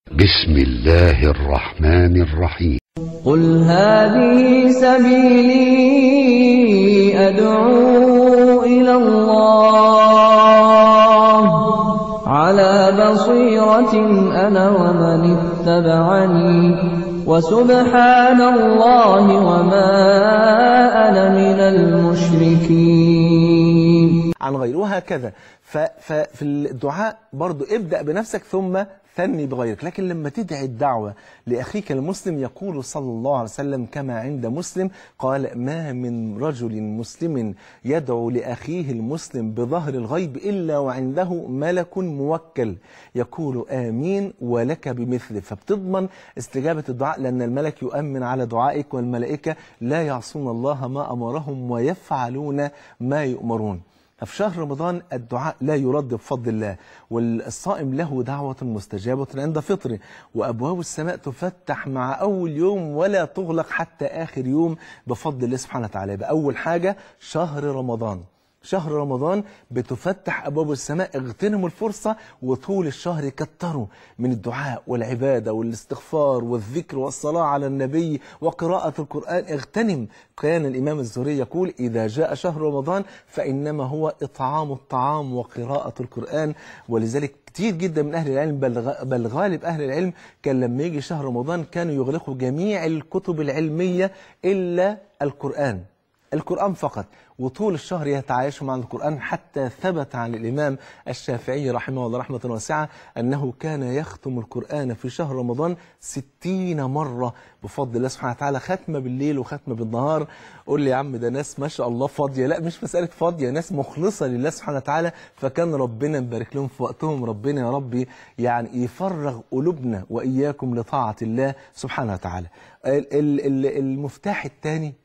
بسم الله الرحمن الرحيم قل هذه سبيلي أدعو إلى الله على بصيرة أنا ومن اتبعني وسبحان الله وما أنا من المشركين عن غيره وهكذا ف- ففي الدعاء برضو ابدأ بنفسك ثم ثني بغيرك لكن لما تدعي الدعوة لأخيك المسلم يقول صلى الله عليه وسلم كما عند مسلم قال ما من رجل مسلم يدعو لأخيه المسلم بظهر الغيب إلا وعنده ملك موكل يقول آمين ولك بمثله فبتضمن استجابة الدعاء لأن الملك يؤمن على دعائك والملائكة لا يعصون الله ما أمرهم ويفعلون ما يؤمرون ففي شهر رمضان الدعاء لا يرد بفضل الله والصائم له دعوة مستجابة عند فطره وأبواب السماء تفتح مع أول يوم ولا تغلق حتى آخر يوم بفضل الله سبحانه وتعالى يبقى أول حاجة شهر رمضان شهر رمضان بتفتح أبواب السماء اغتنموا الفرصة وطول الشهر كتروا من الدعاء والعبادة والاستغفار والذكر والصلاة على النبي وقراءة القرآن اغتنم كان الإمام الزهري يقول إذا جاء شهر رمضان فإنما هو إطعام الطعام وقراءة القرآن ولذلك كتير جدا من أهل العلم بل غ- بل غالب أهل العلم كان لما يجي شهر رمضان كانوا يغلقوا جميع الكتب العلمية إلا القرآن القرآن فقط وطول الشهر يتعايشوا مع القرآن حتى ثبت عن الإمام الشافعي رحمه الله رحمة واسعة أنه كان يختم القرآن في شهر رمضان ستين مرة بفضل الله سبحانه وتعالى ختمة بالليل وختمة بالنهار قول لي يا عم ده ناس ما شاء الله فاضية لا مش مسألة فاضية ناس مخلصة لله سبحانه وتعالى فكان ربنا مبارك لهم في وقتهم ربنا يا ربي يعني يفرغ قلوبنا وإياكم لطاعة الله سبحانه وتعالى ال- ال- ال- المفتاح الثاني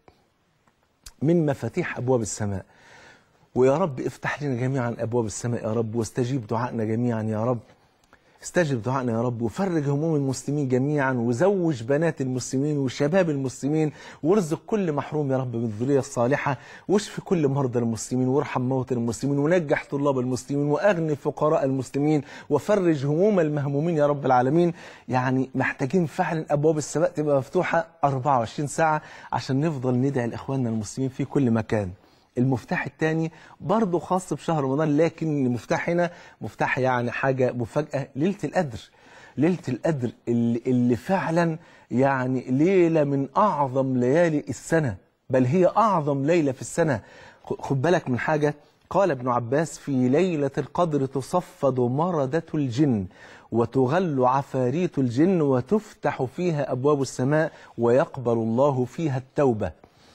من مفاتيح أبواب السماء ويا رب افتح لنا جميعا أبواب السماء يا رب واستجيب دعائنا جميعا يا رب استجب دعائنا يا رب وفرج هموم المسلمين جميعا وزوج بنات المسلمين وشباب المسلمين وارزق كل محروم يا رب بالذرية الصالحة واشف كل مرضى المسلمين وارحم موتى المسلمين ونجح طلاب المسلمين واغني فقراء المسلمين وفرج هموم المهمومين يا رب العالمين يعني محتاجين فعلا ابواب السماء تبقى مفتوحة 24 ساعة عشان نفضل ندعي لاخواننا المسلمين في كل مكان المفتاح الثاني برضه خاص بشهر رمضان لكن المفتاح هنا مفتاح يعني حاجة مفاجأة ليلة القدر ليلة القدر اللي, اللي فعلا يعني ليلة من أعظم ليالي السنة بل هي أعظم ليلة في السنة خ- خد بالك من حاجة قال ابن عباس في ليلة القدر تصفد مردة الجن وتغل عفاريت الجن وتفتح فيها أبواب السماء ويقبل الله فيها التوبة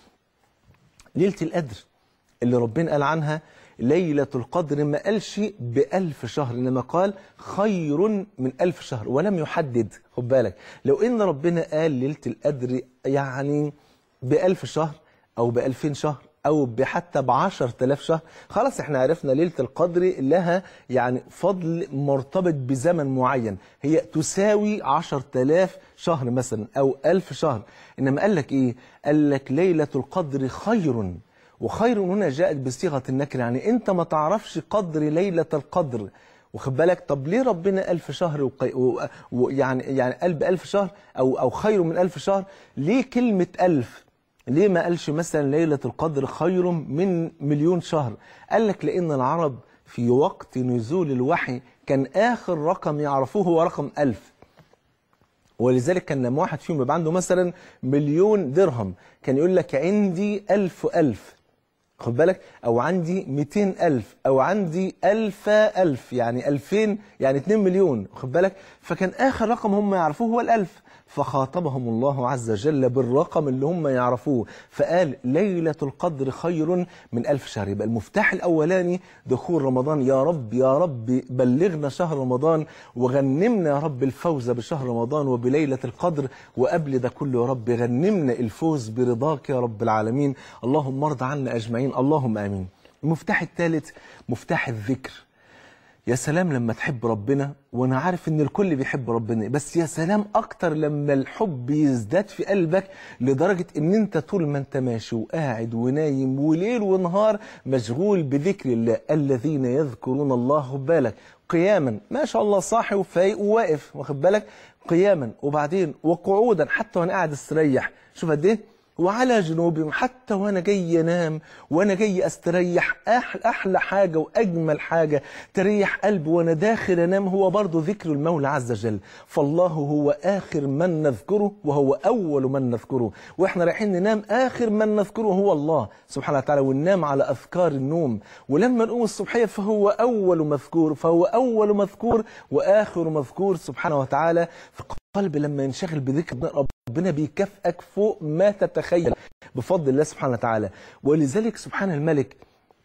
ليلة القدر اللي ربنا قال عنها ليلة القدر ما قالش بألف شهر إنما قال خير من ألف شهر ولم يحدد خد بالك لو إن ربنا قال ليلة القدر يعني بألف شهر أو بألفين شهر أو بحتى بعشر تلاف شهر خلاص احنا عرفنا ليلة القدر لها يعني فضل مرتبط بزمن معين هي تساوي عشر تلاف شهر مثلا أو ألف شهر إنما قال لك إيه قال لك ليلة القدر خير وخير هنا جاءت بصيغة النكر يعني أنت ما تعرفش قدر ليلة القدر واخد بالك طب ليه ربنا ألف شهر وقي... و... و... يعني يعني قلب ألف شهر أو أو خير من ألف شهر ليه كلمة ألف ليه ما قالش مثلا ليلة القدر خير من مليون شهر قال لك لأن العرب في وقت نزول الوحي كان آخر رقم يعرفوه هو رقم ألف ولذلك كان لما واحد فيهم يبقى عنده مثلا مليون درهم كان يقول لك عندي ألف ألف خد بالك أو عندي 200 ألف أو عندي ألف ألف يعني ألفين يعني 2 مليون خد بالك فكان آخر رقم هم يعرفوه هو الألف فخاطبهم الله عز وجل بالرقم اللي هم يعرفوه فقال ليلة القدر خير من ألف شهر يبقى المفتاح الأولاني دخول رمضان يا رب يا رب بلغنا شهر رمضان وغنمنا يا رب الفوز بشهر رمضان وبليلة القدر وقبل ده كله يا رب غنمنا الفوز برضاك يا رب العالمين اللهم ارض عنا أجمعين اللهم آمين المفتاح الثالث مفتاح الذكر يا سلام لما تحب ربنا وانا عارف ان الكل بيحب ربنا بس يا سلام اكتر لما الحب يزداد في قلبك لدرجة ان انت طول ما انت ماشي وقاعد ونايم وليل ونهار مشغول بذكر الله الذين يذكرون الله خد بالك قياما ما شاء الله صاحي وفايق وواقف واخد بالك قياما وبعدين وقعودا حتى وانا قاعد استريح شوف قد ايه وعلى جنوبهم حتى وانا جاي انام وانا جاي استريح احلى, أحلى حاجه واجمل حاجه تريح قلبي وانا داخل انام هو برضه ذكر المولى عز وجل فالله هو اخر من نذكره وهو اول من نذكره واحنا رايحين ننام اخر من نذكره هو الله سبحانه وتعالى وننام على اذكار النوم ولما نقوم الصبحيه فهو اول مذكور فهو اول مذكور واخر مذكور سبحانه وتعالى القلب لما ينشغل بذكر ربنا بيكافئك فوق ما تتخيل بفضل الله سبحانه وتعالى ولذلك سبحان الملك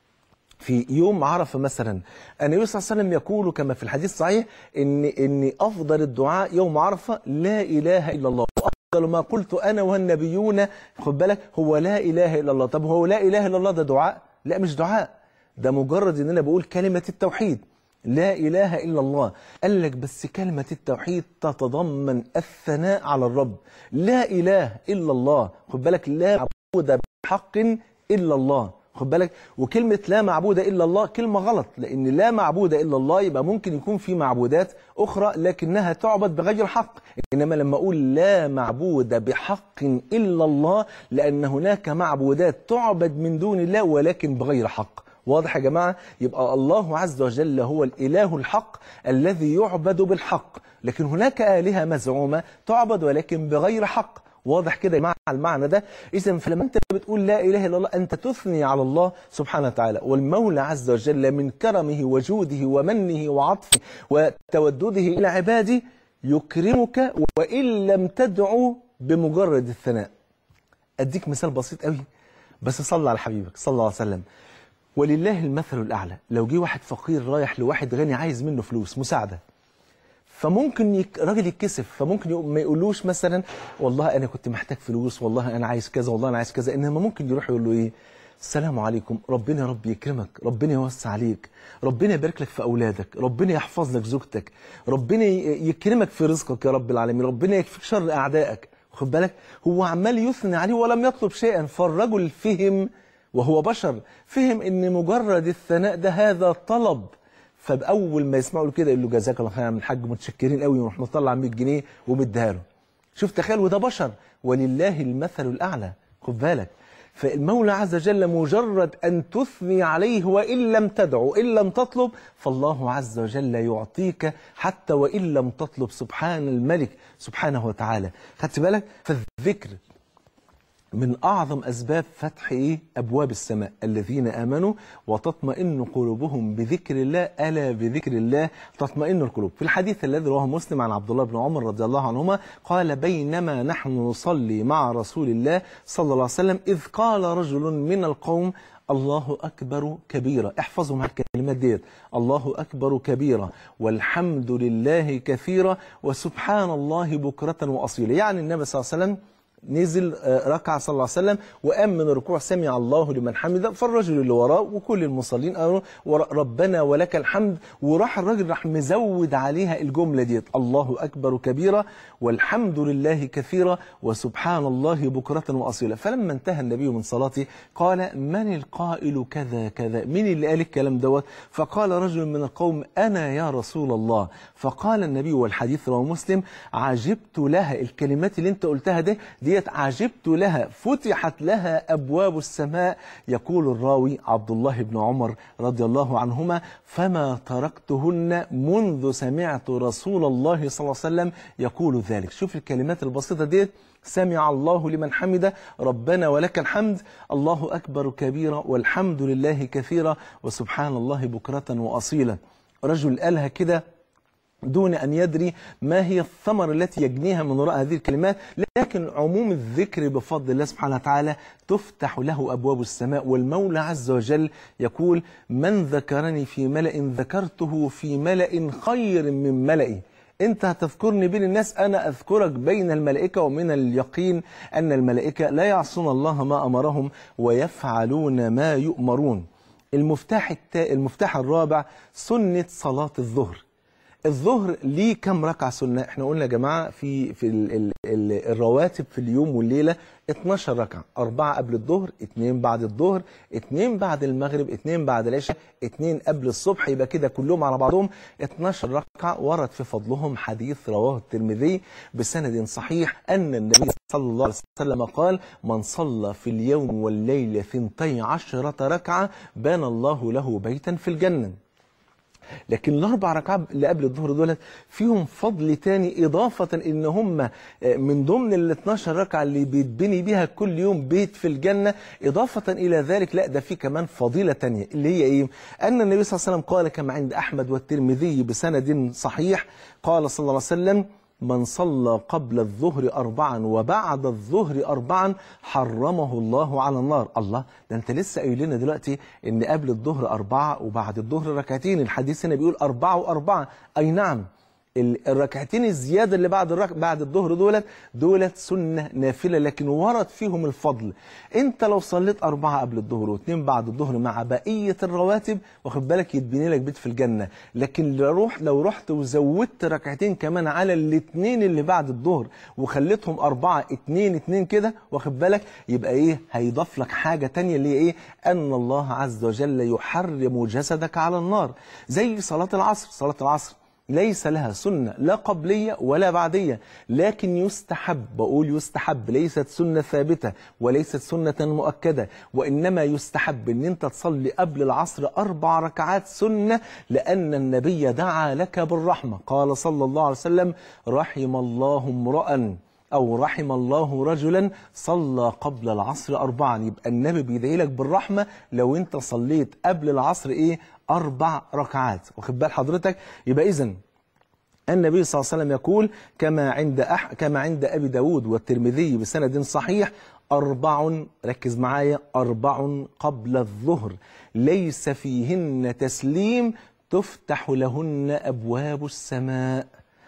في يوم عرفه مثلا النبي صلى الله عليه وسلم يقول كما في الحديث الصحيح ان ان افضل الدعاء يوم عرفه لا اله الا الله وافضل ما قلت انا والنبيون خد بالك هو لا اله الا الله طب هو لا اله الا الله ده دعاء لا مش دعاء ده مجرد ان انا بقول كلمه التوحيد لا إله إلا الله قال لك بس كلمة التوحيد تتضمن الثناء على الرب لا إله إلا الله خد بالك لا معبود بحق إلا الله خد بالك وكلمة لا معبود إلا الله كلمة غلط لأن لا معبود إلا الله يبقى ممكن يكون في معبودات أخرى لكنها تعبد بغير حق إنما لما أقول لا معبود بحق إلا الله لأن هناك معبودات تعبد من دون الله ولكن بغير حق واضح يا جماعة يبقى الله عز وجل هو الإله الحق الذي يعبد بالحق لكن هناك آلهة مزعومة تعبد ولكن بغير حق واضح كده مع المعنى ده إذا فلما أنت بتقول لا إله إلا الله أنت تثني على الله سبحانه وتعالى والمولى عز وجل من كرمه وجوده ومنه وعطفه وتودده إلى عباده يكرمك وإن لم تدعو بمجرد الثناء أديك مثال بسيط قوي بس صلى على حبيبك صلى الله عليه وسلم ولله المثل الأعلى لو جه واحد فقير رايح لواحد غني عايز منه فلوس مساعدة فممكن يك... راجل يتكسف فممكن يق... ما يقولوش مثلا والله أنا كنت محتاج فلوس والله أنا عايز كذا والله أنا عايز كذا إنما ممكن يروح يقول له إيه السلام عليكم ربنا يا رب يكرمك ربنا يوسع عليك ربنا يبارك لك في أولادك ربنا يحفظ لك زوجتك ربنا ي... يكرمك في رزقك يا رب العالمين ربنا يكفيك شر أعدائك خد بالك هو عمال يثني عليه ولم يطلب شيئا فالرجل فهم وهو بشر فهم ان مجرد الثناء ده هذا طلب فباول ما يسمعوا له كده يقول له جزاك الله خير يا عم الحاج متشكرين قوي ونروح مطلع 100 جنيه ومديها له شوف تخيل وده بشر ولله المثل الاعلى خد بالك فالمولى عز وجل مجرد ان تثني عليه وان لم تدعو ان لم تطلب فالله عز وجل يعطيك حتى وان لم تطلب سبحان الملك سبحانه وتعالى خدت بالك فالذكر من أعظم أسباب فتح إيه؟ أبواب السماء الذين آمنوا وتطمئن قلوبهم بذكر الله ألا بذكر الله تطمئن القلوب في الحديث الذي رواه مسلم عن عبد الله بن عمر رضي الله عنهما قال بينما نحن نصلي مع رسول الله صلى الله عليه وسلم إذ قال رجل من القوم الله أكبر كبيرا احفظوا مع الكلمات ديت الله أكبر كبيرا والحمد لله كثيرا وسبحان الله بكرة وأصيلا يعني النبي صلى الله عليه وسلم نزل ركع صلى الله عليه وسلم وقام من الركوع سمع الله لمن حمده فالرجل اللي وراه وكل المصلين قالوا ربنا ولك الحمد وراح الراجل راح مزود عليها الجمله ديت الله اكبر كبيرا والحمد لله كثيرا وسبحان الله بكره واصيلا فلما انتهى النبي من صلاته قال من القائل كذا كذا مين اللي قال الكلام دوت فقال رجل من القوم انا يا رسول الله فقال النبي والحديث رواه مسلم عجبت لها الكلمات اللي انت قلتها ده ديت عجبت لها فتحت لها أبواب السماء يقول الراوي عبد الله بن عمر رضي الله عنهما فما تركتهن منذ سمعت رسول الله صلى الله عليه وسلم يقول ذلك شوف الكلمات البسيطة ديت سمع الله لمن حمده ربنا ولك الحمد الله أكبر كبيرا والحمد لله كثيرا وسبحان الله بكرة وأصيلا رجل قالها كده دون أن يدري ما هي الثمرة التي يجنيها من وراء هذه الكلمات لكن عموم الذكر بفضل الله سبحانه وتعالى تفتح له أبواب السماء والمولى عز وجل يقول من ذكرني في ملأ ذكرته في ملأ خير من ملئي انت هتذكرني بين الناس انا اذكرك بين الملائكه ومن اليقين ان الملائكه لا يعصون الله ما امرهم ويفعلون ما يؤمرون المفتاح التا... المفتاح الرابع سنه صلاه الظهر الظهر ليه كم ركعه سنه احنا قلنا يا جماعه في في ال ال ال- الرواتب في اليوم والليلة 12 ركعة أربعة قبل الظهر اتنين بعد الظهر اتنين بعد المغرب اتنين بعد العشاء اتنين قبل الصبح يبقى كده كلهم على بعضهم 12 ركعة ورد في فضلهم حديث رواه الترمذي بسند صحيح أن النبي صلى الله عليه وسلم قال من صلى في اليوم والليلة ثنتي عشرة ركعة بان الله له بيتا في الجنة لكن الاربع ركعات اللي قبل الظهر دولت فيهم فضل تاني اضافه ان هم آه، من ضمن ال 12 ركعه اللي بيتبني بيها كل يوم بيت في الجنه اضافه الى ذلك لا ده في كمان فضيله تانية اللي هي ايه؟ ان النبي صلى الله عليه وسلم قال كما عند احمد والترمذي بسند صحيح قال صلى الله عليه وسلم من صلى قبل الظهر أربعا وبعد الظهر أربعا حرمه الله على النار الله ده أنت لسه قايل لنا دلوقتي إن قبل الظهر أربعة وبعد الظهر ركعتين الحديث هنا بيقول أربعة وأربعة أي نعم ال- الركعتين الزياده اللي بعد الرك... بعد الظهر دولت دولت سنه نافله لكن ورد فيهم الفضل انت لو صليت اربعه قبل الظهر واثنين بعد الظهر مع بقيه الرواتب واخد بالك يتبني لك بيت في الجنه لكن لو روح لو رحت وزودت ركعتين كمان على الاثنين اللي بعد الظهر وخليتهم اربعه اثنين اثنين كده واخد بالك يبقى ايه هيضاف لك حاجه تانية اللي هي ايه ان الله عز وجل يحرم جسدك على النار زي صلاه العصر صلاه العصر ليس لها سنة لا قبلية ولا بعدية لكن يستحب بقول يستحب ليست سنة ثابتة وليست سنة مؤكدة وإنما يستحب أن أنت تصلي قبل العصر أربع ركعات سنة لأن النبي دعا لك بالرحمة قال صلى الله عليه وسلم رحم الله امرأ أو رحم الله رجلا صلى قبل العصر أربعا يبقى النبي بيدعي لك بالرحمة لو أنت صليت قبل العصر إيه أربع ركعات واخد بال حضرتك يبقى إذن النبي صلى الله عليه وسلم يقول كما عند أح كما عند أبي داود والترمذي بسند صحيح أربع ركز معايا أربع قبل الظهر ليس فيهن تسليم تفتح لهن أبواب السماء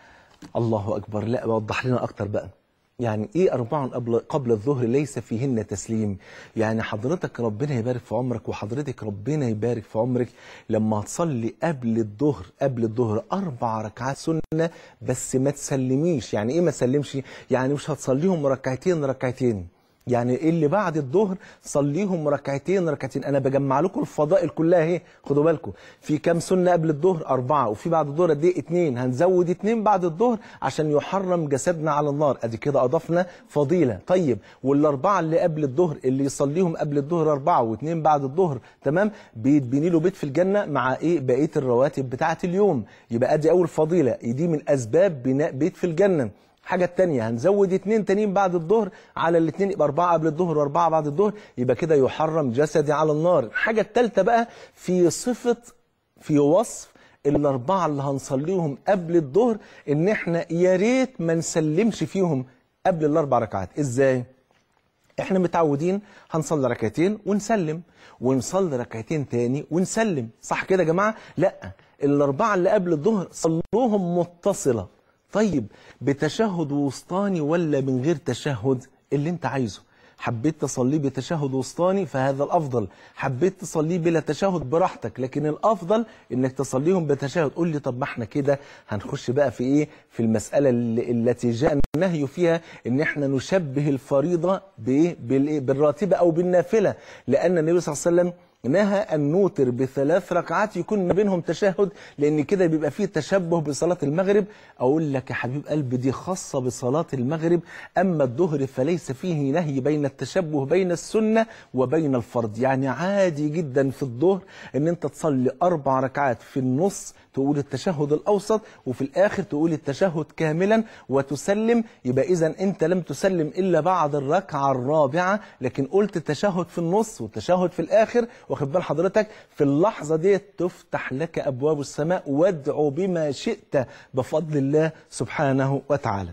الله أكبر لا وضح لنا أكتر بقى يعني ايه أربع قبل قبل الظهر ليس فيهن تسليم يعني حضرتك ربنا يبارك في عمرك وحضرتك ربنا يبارك في عمرك لما هتصلي قبل الظهر قبل الظهر أربع ركعات سنة بس ما تسلميش يعني ايه ما تسلمش يعني مش هتصليهم ركعتين ركعتين يعني اللي بعد الظهر صليهم ركعتين ركعتين انا بجمع لكم الفضائل كلها اهي خدوا بالكم في كام سنه قبل الظهر اربعه وفي بعد الظهر قد ايه اتنين هنزود اتنين بعد الظهر عشان يحرم جسدنا على النار ادي كده اضفنا فضيله طيب والاربعه اللي قبل الظهر اللي يصليهم قبل الظهر اربعه واتنين بعد الظهر تمام بيتبني له بيت في الجنه مع ايه بقيه الرواتب بتاعه اليوم يبقى ادي اول فضيله دي من اسباب بناء بيت في الجنه الحاجة التانية هنزود اتنين تانيين بعد الظهر على الاتنين يبقى أربعة قبل الظهر وأربعة بعد الظهر يبقى كده يحرم جسدي على النار الحاجة التالتة بقى في صفة في وصف الأربعة اللي هنصليهم قبل الظهر إن إحنا يا ريت ما نسلمش فيهم قبل الأربع ركعات إزاي؟ احنا متعودين هنصلي ركعتين ونسلم ونصلي ركعتين تاني ونسلم صح كده يا جماعه لا الاربعه اللي قبل الظهر صلوهم متصله طيب بتشهد وسطاني ولا من غير تشهد اللي انت عايزه حبيت تصليه بتشهد وسطاني فهذا الافضل حبيت تصليه بلا تشهد براحتك لكن الافضل انك تصليهم بتشهد قول لي طب ما احنا كده هنخش بقى في ايه في المساله اللي التي جاء النهي فيها ان احنا نشبه الفريضه بايه بالايه بالراتبه او بالنافله لان النبي صلى الله عليه وسلم نهى أن نوتر بثلاث ركعات يكون ما بينهم تشهد لأن كده بيبقى فيه تشبه بصلاة المغرب أقول لك يا حبيب قلبي دي خاصة بصلاة المغرب أما الظهر فليس فيه نهي بين التشبه بين السنة وبين الفرض يعني عادي جدا في الظهر أن أنت تصلي أربع ركعات في النص تقول التشهد الأوسط وفي الآخر تقول التشهد كاملا وتسلم يبقى إذا أنت لم تسلم إلا بعد الركعة الرابعة لكن قلت التشهد في النص والتشهد في الآخر واخد بال حضرتك في اللحظة دي تفتح لك أبواب السماء وادعو بما شئت بفضل الله سبحانه وتعالى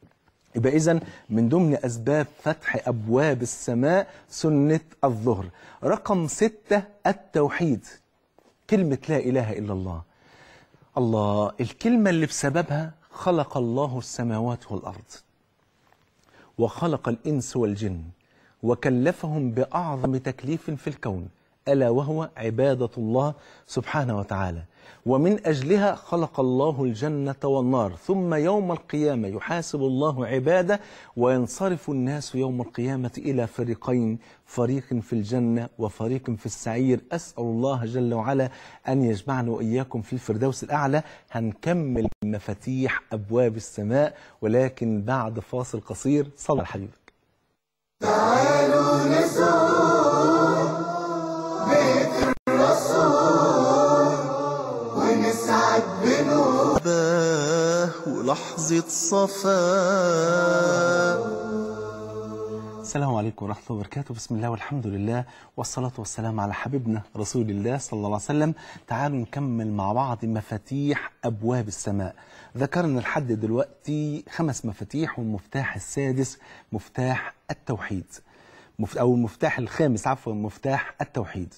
يبقى إذا من ضمن أسباب فتح أبواب السماء سنة الظهر رقم ستة التوحيد كلمة لا إله إلا الله الله الكلمة اللي بسببها خلق الله السماوات والأرض وخلق الإنس والجن وكلفهم بأعظم تكليف في الكون ألا وهو عبادة الله سبحانه وتعالى ومن أجلها خلق الله الجنة والنار ثم يوم القيامة يحاسب الله عباده وينصرف الناس يوم القيامة إلى فريقين فريق في الجنة وفريق في السعير أسأل الله جل وعلا أن يجمعنا وإياكم في الفردوس الأعلى هنكمل مفاتيح أبواب السماء ولكن بعد فاصل قصير صلى على حبيبك باه ولحظة صفاء السلام عليكم ورحمة الله وبركاته بسم الله والحمد لله والصلاة والسلام على حبيبنا رسول الله صلى الله عليه وسلم تعالوا نكمل مع بعض مفاتيح أبواب السماء ذكرنا لحد دلوقتي خمس مفاتيح والمفتاح السادس مفتاح التوحيد مف- أو المفتاح الخامس عفوا مفتاح التوحيد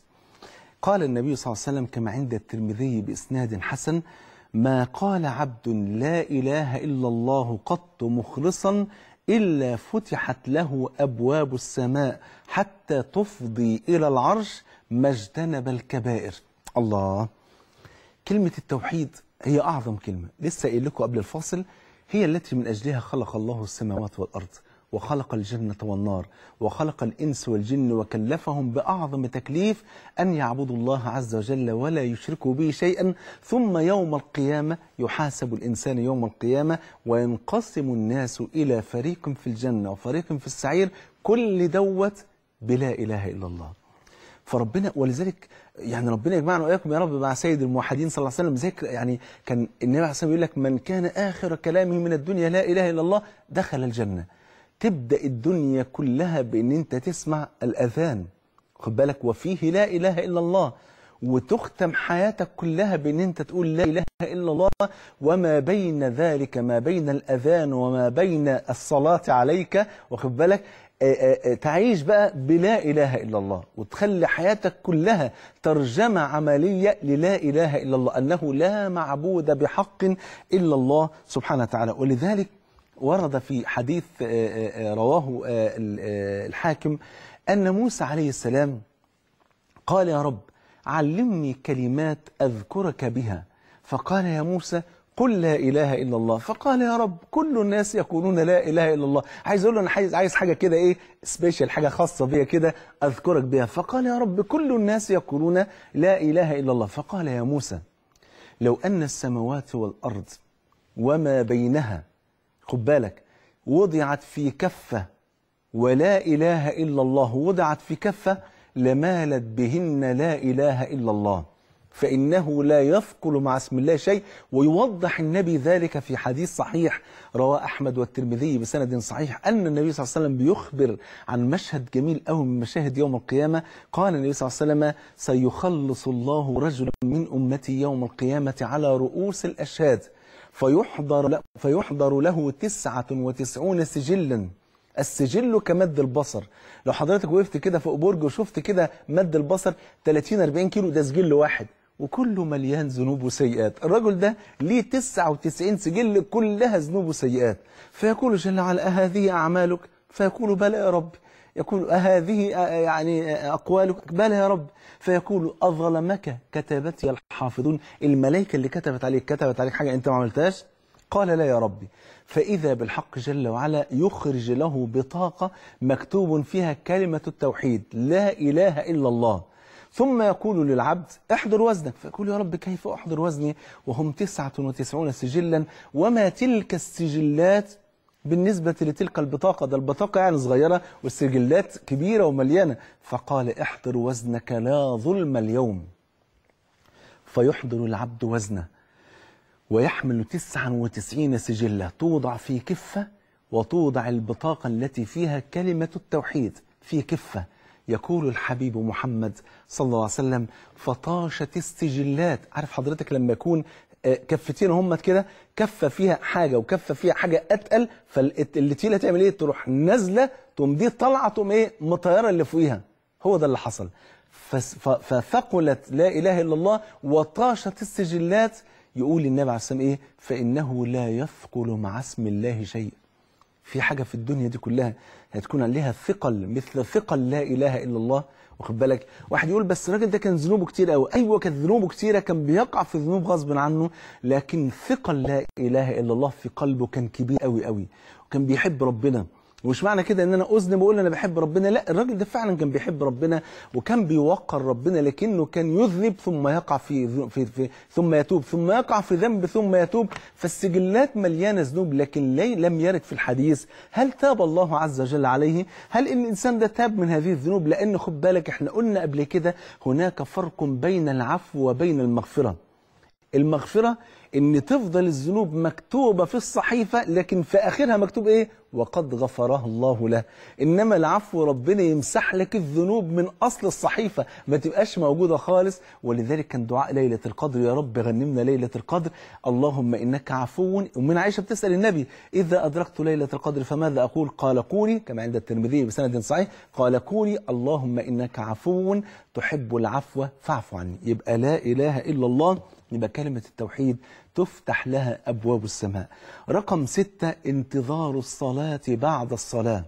قال النبي صلى الله عليه وسلم كما عند الترمذي بإسناد حسن ما قال عبد لا إله إلا الله قط مخلصا إلا فتحت له أبواب السماء حتى تفضي إلى العرش ما اجتنب الكبائر الله كلمة التوحيد هي أعظم كلمة لسه قايل لكم قبل الفاصل هي التي من أجلها خلق الله السماوات والأرض وخلق الجنة والنار وخلق الإنس والجن وكلفهم بأعظم تكليف أن يعبدوا الله عز وجل ولا يشركوا به شيئا ثم يوم القيامة يحاسب الإنسان يوم القيامة وينقسم الناس إلى فريق في الجنة وفريق في السعير كل دوت بلا إله إلا الله فربنا ولذلك يعني ربنا يجمعنا واياكم يا رب مع سيد الموحدين صلى الله عليه وسلم ذكر يعني كان النبي عليه الصلاه والسلام يقول لك من كان اخر كلامه من الدنيا لا اله الا الله دخل الجنه تبدا الدنيا كلها بان انت تسمع الاذان خد بالك وفيه لا اله الا الله وتختم حياتك كلها بان انت تقول لا اله الا الله وما بين ذلك ما بين الاذان وما بين الصلاه عليك واخد بالك آه، آه، آه، تعيش بقى بلا اله الا الله وتخلي حياتك كلها ترجمه عمليه للا اله الا الله انه لا معبود بحق الا الله سبحانه وتعالى ولذلك ورد في حديث آه، آه، آه، رواه آه، ال- آه، الحاكم ان موسى عليه السلام قال يا رب علمني كلمات أذكرك بها فقال يا موسى قل لا إله إلا الله فقال يا رب كل الناس يقولون لا إله إلا الله عايز أقول له أنا عايز, عايز حاجة كده إيه سبيشال حاجة خاصة بيا كده أذكرك بها فقال يا رب كل الناس يقولون لا إله إلا الله فقال يا موسى لو أن السماوات والأرض وما بينها خد بالك وضعت في كفة ولا إله إلا الله وضعت في كفة لمالت بهن لا إله إلا الله فإنه لا يثقل مع اسم الله شيء ويوضح النبي ذلك في حديث صحيح رواه أحمد والترمذي بسند صحيح أن النبي صلى الله عليه وسلم بيخبر عن مشهد جميل أوي من مشاهد يوم القيامة قال النبي صلى الله عليه وسلم سيخلص الله رجلا من أمتي يوم القيامة على رؤوس الأشهاد فيحضر له, فيحضر له تسعة وتسعون سجلا السجل كمد البصر لو حضرتك وقفت كده فوق برج وشفت كده مد البصر 30 40 كيلو ده سجل واحد وكله مليان ذنوب وسيئات الرجل ده ليه 99 سجل كلها ذنوب وسيئات فيقول جل وعلا أهذه أعمالك فيقول بلى يا رب يقول أهذه يعني أقوالك بلى يا رب فيقول أظلمك كتابتي الحافظون الملائكة اللي كتبت عليك كتبت عليك حاجة أنت ما عملتهاش قال لا يا ربي فإذا بالحق جل وعلا يخرج له بطاقة مكتوب فيها كلمة التوحيد لا إله إلا الله ثم يقول للعبد احضر وزنك فيقول يا رب كيف أحضر وزني وهم تسعة وتسعون سجلا وما تلك السجلات بالنسبة لتلك البطاقة ده البطاقة يعني صغيرة والسجلات كبيرة ومليانة فقال احضر وزنك لا ظلم اليوم فيحضر العبد وزنه ويحمل تسعا وتسعين سجلة توضع في كفة وتوضع البطاقة التي فيها كلمة التوحيد في كفة يقول الحبيب محمد صلى الله عليه وسلم فطاشت السجلات عارف حضرتك لما يكون آه، كفتين هم كده كفة فيها حاجة وكفة فيها حاجة أتقل فاللي تقيلة تعمل إيه تروح نازلة تقوم دي طالعة تقوم إيه مطيرة اللي فوقيها هو ده اللي حصل فس- ف- فثقلت لا إله إلا الله وطاشت السجلات يقول النبي عليه الصلاة والسلام إيه فإنه لا يثقل مع اسم الله شيء في حاجة في الدنيا دي كلها هتكون لها ثقل مثل ثقل لا إله إلا الله واخد بالك واحد يقول بس الراجل ده كان ذنوبه كتير قوي ايوه كانت ذنوبه كتيره كان بيقع في ذنوب غصب عنه لكن ثقل لا اله الا الله في قلبه كان كبير قوي قوي وكان بيحب ربنا ومش معنى كده ان انا اذنب واقول انا بحب ربنا لا الراجل ده فعلا كان بيحب ربنا وكان بيوقر ربنا لكنه كان يذنب ثم يقع في, ذو- في, في ثم يتوب ثم يقع في ذنب ثم يتوب فالسجلات مليانه ذنوب لكن لي لم يرد في الحديث هل تاب الله عز وجل عليه هل ان الانسان ده تاب من هذه الذنوب لان خد بالك احنا قلنا قبل كده هناك فرق بين العفو وبين المغفره المغفرة ان تفضل الذنوب مكتوبة في الصحيفة لكن في اخرها مكتوب ايه وقد غفرها الله له انما العفو ربنا يمسح لك الذنوب من اصل الصحيفة ما تبقاش موجودة خالص ولذلك كان دعاء ليلة القدر يا رب غنمنا ليلة القدر اللهم انك عفو ومن عائشة بتسأل النبي اذا ادركت ليلة القدر فماذا اقول قال قولي كما عند الترمذي بسند صحيح قال قولي اللهم انك عفو تحب العفو فاعف عني يبقى لا اله الا الله يبقى كلمة التوحيد تفتح لها أبواب السماء رقم ستة انتظار الصلاة بعد الصلاة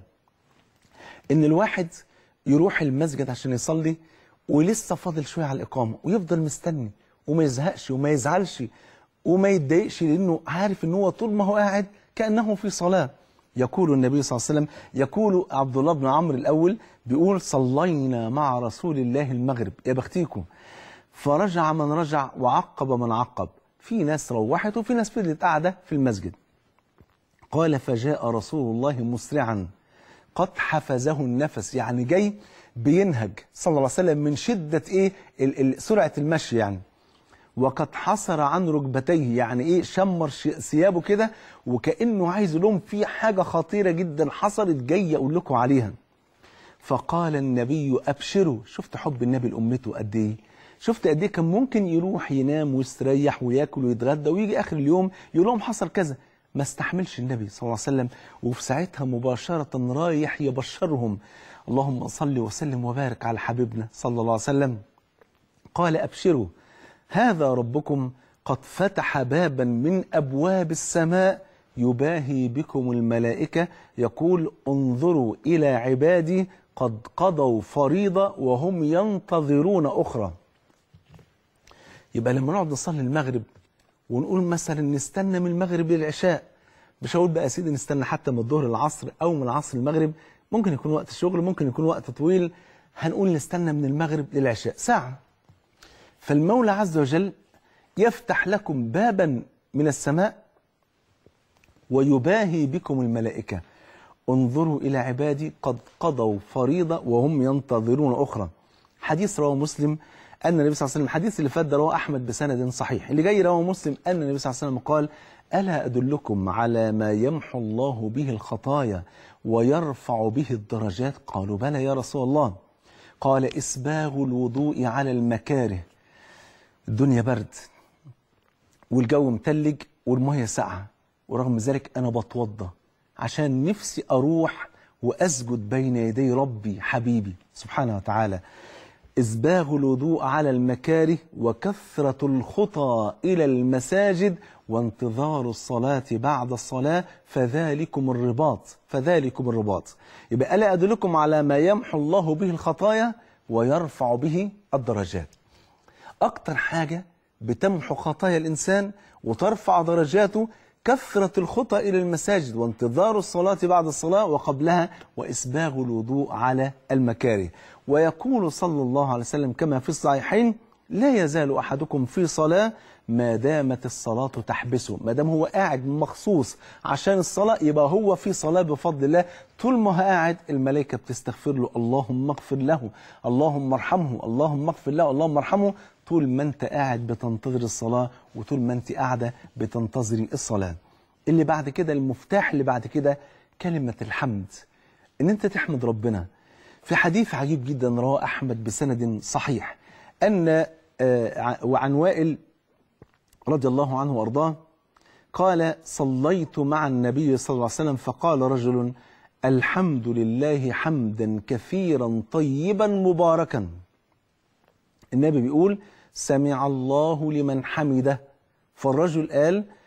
إن الواحد يروح المسجد عشان يصلي ولسه فاضل شوية على الإقامة ويفضل مستني وما يزهقش وما يزعلش وما يتضايقش لأنه عارف إن هو طول ما هو قاعد كأنه في صلاة يقول النبي صلى الله عليه وسلم يقول عبد الله بن عمرو الأول بيقول صلينا مع رسول الله المغرب يا بختيكم فرجع من رجع وعقب من عقب في ناس روحت وفي ناس فضلت قاعدة في المسجد قال فجاء رسول الله مسرعا قد حفزه النفس يعني جاي بينهج صلى الله عليه وسلم من شدة ايه ال- ال- سرعة المشي يعني وقد حصر عن ركبتيه يعني ايه شمر ش- ثيابه كده وكأنه عايز يقول لهم في حاجة خطيرة جدا حصلت جاي اقول لكم عليها فقال النبي ابشروا شفت حب النبي لامته قد ايه شفت قد ايه كان ممكن يروح ينام ويستريح وياكل ويتغدى ويجي اخر اليوم يقول لهم حصل كذا ما استحملش النبي صلى الله عليه وسلم وفي ساعتها مباشرة رايح يبشرهم اللهم صل وسلم وبارك على حبيبنا صلى الله عليه وسلم قال أبشروا هذا ربكم قد فتح بابا من أبواب السماء يباهي بكم الملائكة يقول انظروا إلى عبادي قد قضوا فريضة وهم ينتظرون أخرى يبقى لما نقعد نصلي المغرب ونقول مثلا نستنى من المغرب للعشاء مش هقول بقى يا سيدي نستنى حتى من الظهر للعصر او من العصر للمغرب ممكن يكون وقت الشغل ممكن يكون وقت طويل هنقول نستنى من المغرب للعشاء ساعة فالمولى عز وجل يفتح لكم بابا من السماء ويباهي بكم الملائكة انظروا إلى عبادي قد قضوا فريضة وهم ينتظرون أخرى حديث رواه مسلم أن النبي صلى الله عليه وسلم الحديث اللي فات ده رواه أحمد بسند صحيح اللي جاي رواه مسلم أن النبي صلى الله عليه وسلم قال ألا أدلكم على ما يمحو الله به الخطايا ويرفع به الدرجات قالوا بلى يا رسول الله قال إسباغ الوضوء على المكاره الدنيا برد والجو متلج والمية ساقعة ورغم ذلك أنا بتوضى عشان نفسي أروح وأسجد بين يدي ربي حبيبي سبحانه وتعالى إسباغ الوضوء على المكاره وكثرة الخطى إلى المساجد وانتظار الصلاة بعد الصلاة فذلكم الرباط فذلكم الرباط يبقى ألا أدلكم على ما يمحو الله به الخطايا ويرفع به الدرجات أكتر حاجة بتمحو خطايا الإنسان وترفع درجاته كثرة الخطى إلى المساجد وانتظار الصلاة بعد الصلاة وقبلها وإسباغ الوضوء على المكاره ويقول صلى الله عليه وسلم كما في الصحيحين لا يزال أحدكم في صلاة ما دامت الصلاة تحبسه ما دام هو قاعد مخصوص عشان الصلاة يبقى هو في صلاة بفضل الله طول ما هو قاعد الملائكة بتستغفر له اللهم اغفر له اللهم ارحمه اللهم اغفر له اللهم ارحمه طول ما انت قاعد بتنتظر الصلاة وطول ما انت قاعدة بتنتظري الصلاة اللي بعد كده المفتاح اللي بعد كده كلمة الحمد ان انت تحمد ربنا في حديث عجيب جدا رواه أحمد بسند صحيح أن آه، وعن وائل رضي الله عنه وأرضاه قال صليت مع النبي صلى الله عليه وسلم فقال رجل الحمد لله حمدا كثيرا طيبا مباركا النبي بيقول سمع الله لمن حمده فالرجل قال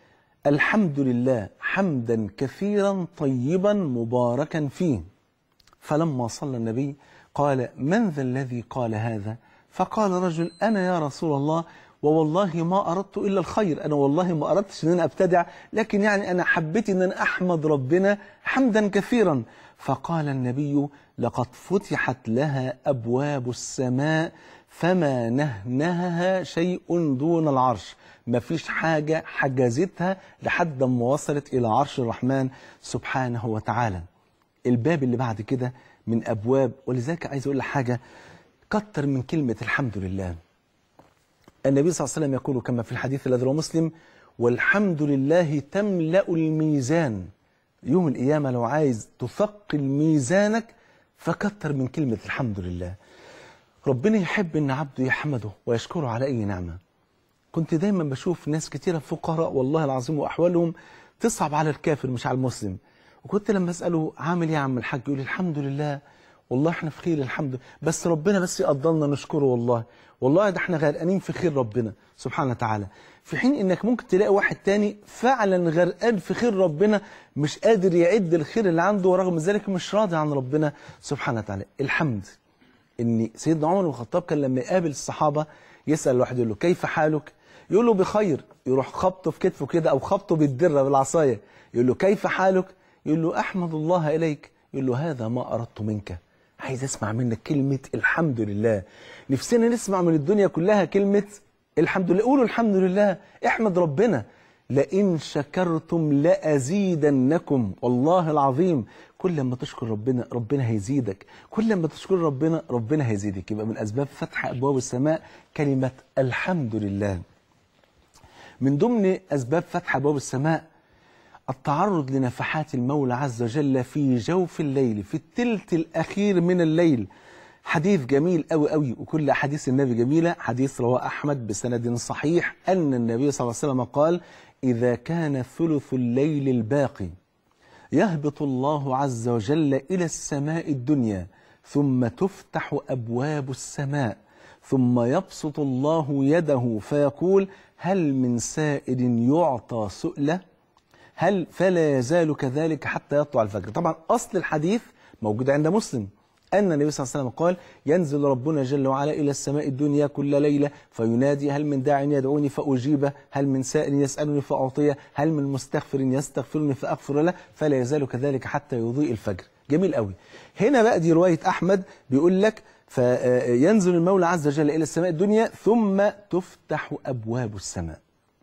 الحمد لله حمدا كثيرا طيبا مباركا فيه فلما صلى النبي قال من ذا الذي قال هذا فقال رجل أنا يا رسول الله ووالله ما أردت إلا الخير أنا والله ما أردتش أن أنا أبتدع لكن يعني أنا حبيت أن أنا أحمد ربنا حمدا كثيرا فقال النبي لقد فتحت لها أبواب السماء فما نهنهها شيء دون العرش ما فيش حاجة حجزتها لحد ما وصلت إلى عرش الرحمن سبحانه وتعالى الباب اللي بعد كده من أبواب ولذلك عايز أقول لك حاجة كتر من كلمة الحمد لله النبي صلى الله عليه وسلم يقول كما في الحديث الذي رواه مسلم والحمد لله تملأ الميزان يوم القيامة لو عايز تثقل ميزانك فكتر من كلمة الحمد لله ربنا يحب ان عبده يحمده ويشكره على اي نعمه كنت دايما بشوف ناس كتيره فقراء والله العظيم واحوالهم تصعب على الكافر مش على المسلم وكنت لما اساله عامل ايه يا عم الحاج يقول لي الحمد لله والله احنا في خير الحمد لله بس ربنا بس يقدرنا نشكره والله والله ده احنا غرقانين في خير ربنا سبحانه وتعالى في حين انك ممكن تلاقي واحد تاني فعلا غرقان في خير ربنا مش قادر يعد الخير اللي عنده ورغم ذلك مش راضي عن ربنا سبحانه وتعالى الحمد ان سيدنا عمر بن الخطاب كان لما يقابل الصحابه يسال واحد يقول له كيف حالك؟ يقول له بخير يروح خبطه في كتفه كده او خبطه بالدره بالعصايه يقول له كيف حالك؟ يقول له احمد الله اليك يقول له هذا ما اردت منك عايز اسمع منك كلمه الحمد لله نفسنا نسمع من الدنيا كلها كلمه الحمد لله قولوا الحمد لله احمد ربنا لئن شكرتم لأزيدنكم والله العظيم كل ما تشكر ربنا ربنا هيزيدك كل ما تشكر ربنا ربنا هيزيدك يبقى من أسباب فتح أبواب السماء كلمة الحمد لله من ضمن أسباب فتح أبواب السماء التعرض لنفحات المولى عز وجل في جوف الليل في التلت الأخير من الليل حديث جميل قوي قوي وكل أحاديث النبي جميلة حديث رواه أحمد بسند صحيح أن النبي صلى الله عليه وسلم قال إذا كان ثلث الليل الباقي يهبط الله عز وجل إلى السماء الدنيا ثم تفتح أبواب السماء ثم يبسط الله يده فيقول هل من سائل يعطى سؤله هل فلا يزال كذلك حتى يطلع الفجر طبعا أصل الحديث موجود عند مسلم أن النبي صلى الله عليه وسلم قال ينزل ربنا جل وعلا إلى السماء الدنيا كل ليلة فينادي هل من داع يدعوني فأجيبه هل من سائل يسألني فأعطيه هل من مستغفر يستغفرني فأغفر له فلا يزال كذلك حتى يضيء الفجر جميل قوي هنا بقى دي رواية أحمد بيقول لك فينزل المولى عز وجل إلى السماء الدنيا ثم تفتح أبواب السماء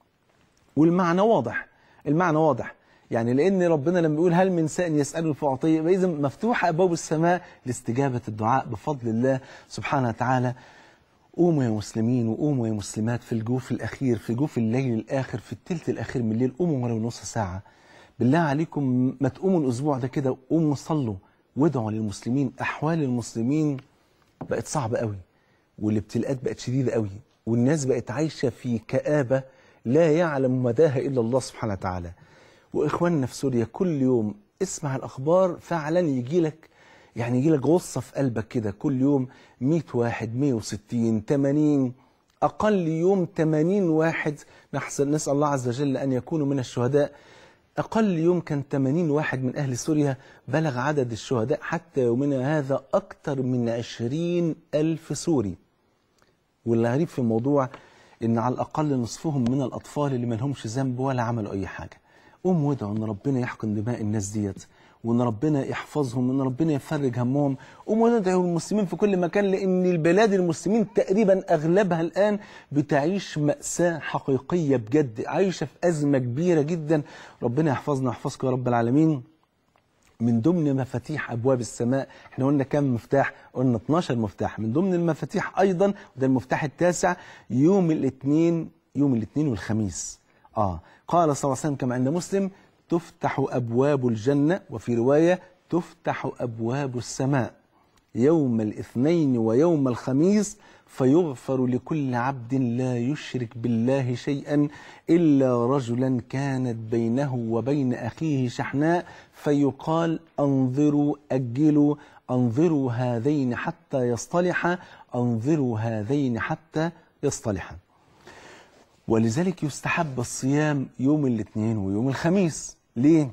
والمعنى واضح المعنى واضح يعني لان ربنا لما بيقول هل من سائل يساله فاعطيه يبقى اذا مفتوحه ابواب السماء لاستجابه الدعاء بفضل الله سبحانه وتعالى قوموا يا مسلمين وقوموا يا مسلمات في الجوف الاخير في جوف الليل الاخر في الثلث الاخير من الليل قوموا ولو نص ساعه بالله عليكم ما تقوموا الاسبوع ده كده قوموا صلوا وادعوا للمسلمين احوال المسلمين بقت صعبه قوي والابتلاءات بقت شديده قوي والناس بقت عايشه في كآبه لا يعلم مداها الا الله سبحانه وتعالى واخواننا في سوريا كل يوم اسمع الاخبار فعلا يجي لك يعني يجي لك غصه في قلبك كده كل يوم 100 واحد 160 80 اقل يوم 80 واحد نحسن نسال الله عز وجل ان يكونوا من الشهداء اقل يوم كان 80 واحد من اهل سوريا بلغ عدد الشهداء حتى يومنا هذا اكثر من 20 الف سوري والغريب في الموضوع ان على الاقل نصفهم من الاطفال اللي ما لهمش ذنب ولا عملوا اي حاجه قوم وادعوا ان ربنا يحقن دماء الناس ديت وان ربنا يحفظهم وان ربنا يفرج همهم قوموا ندعوا المسلمين في كل مكان لان البلاد المسلمين تقريبا اغلبها الان بتعيش ماساه حقيقيه بجد عايشه في ازمه كبيره جدا ربنا يحفظنا ويحفظكم يا رب العالمين من ضمن مفاتيح ابواب السماء احنا قلنا كام مفتاح قلنا 12 مفتاح من ضمن المفاتيح ايضا وده المفتاح التاسع يوم الاثنين يوم الاثنين والخميس اه قال صلى الله عليه وسلم كما عند مسلم تفتح ابواب الجنه وفي روايه تفتح ابواب السماء يوم الاثنين ويوم الخميس فيغفر لكل عبد لا يشرك بالله شيئا الا رجلا كانت بينه وبين اخيه شحناء فيقال انظروا اجلوا انظروا هذين حتى يصطلحا انظروا هذين حتى يصطلحا ولذلك يستحب الصيام يوم الاثنين ويوم الخميس ليه؟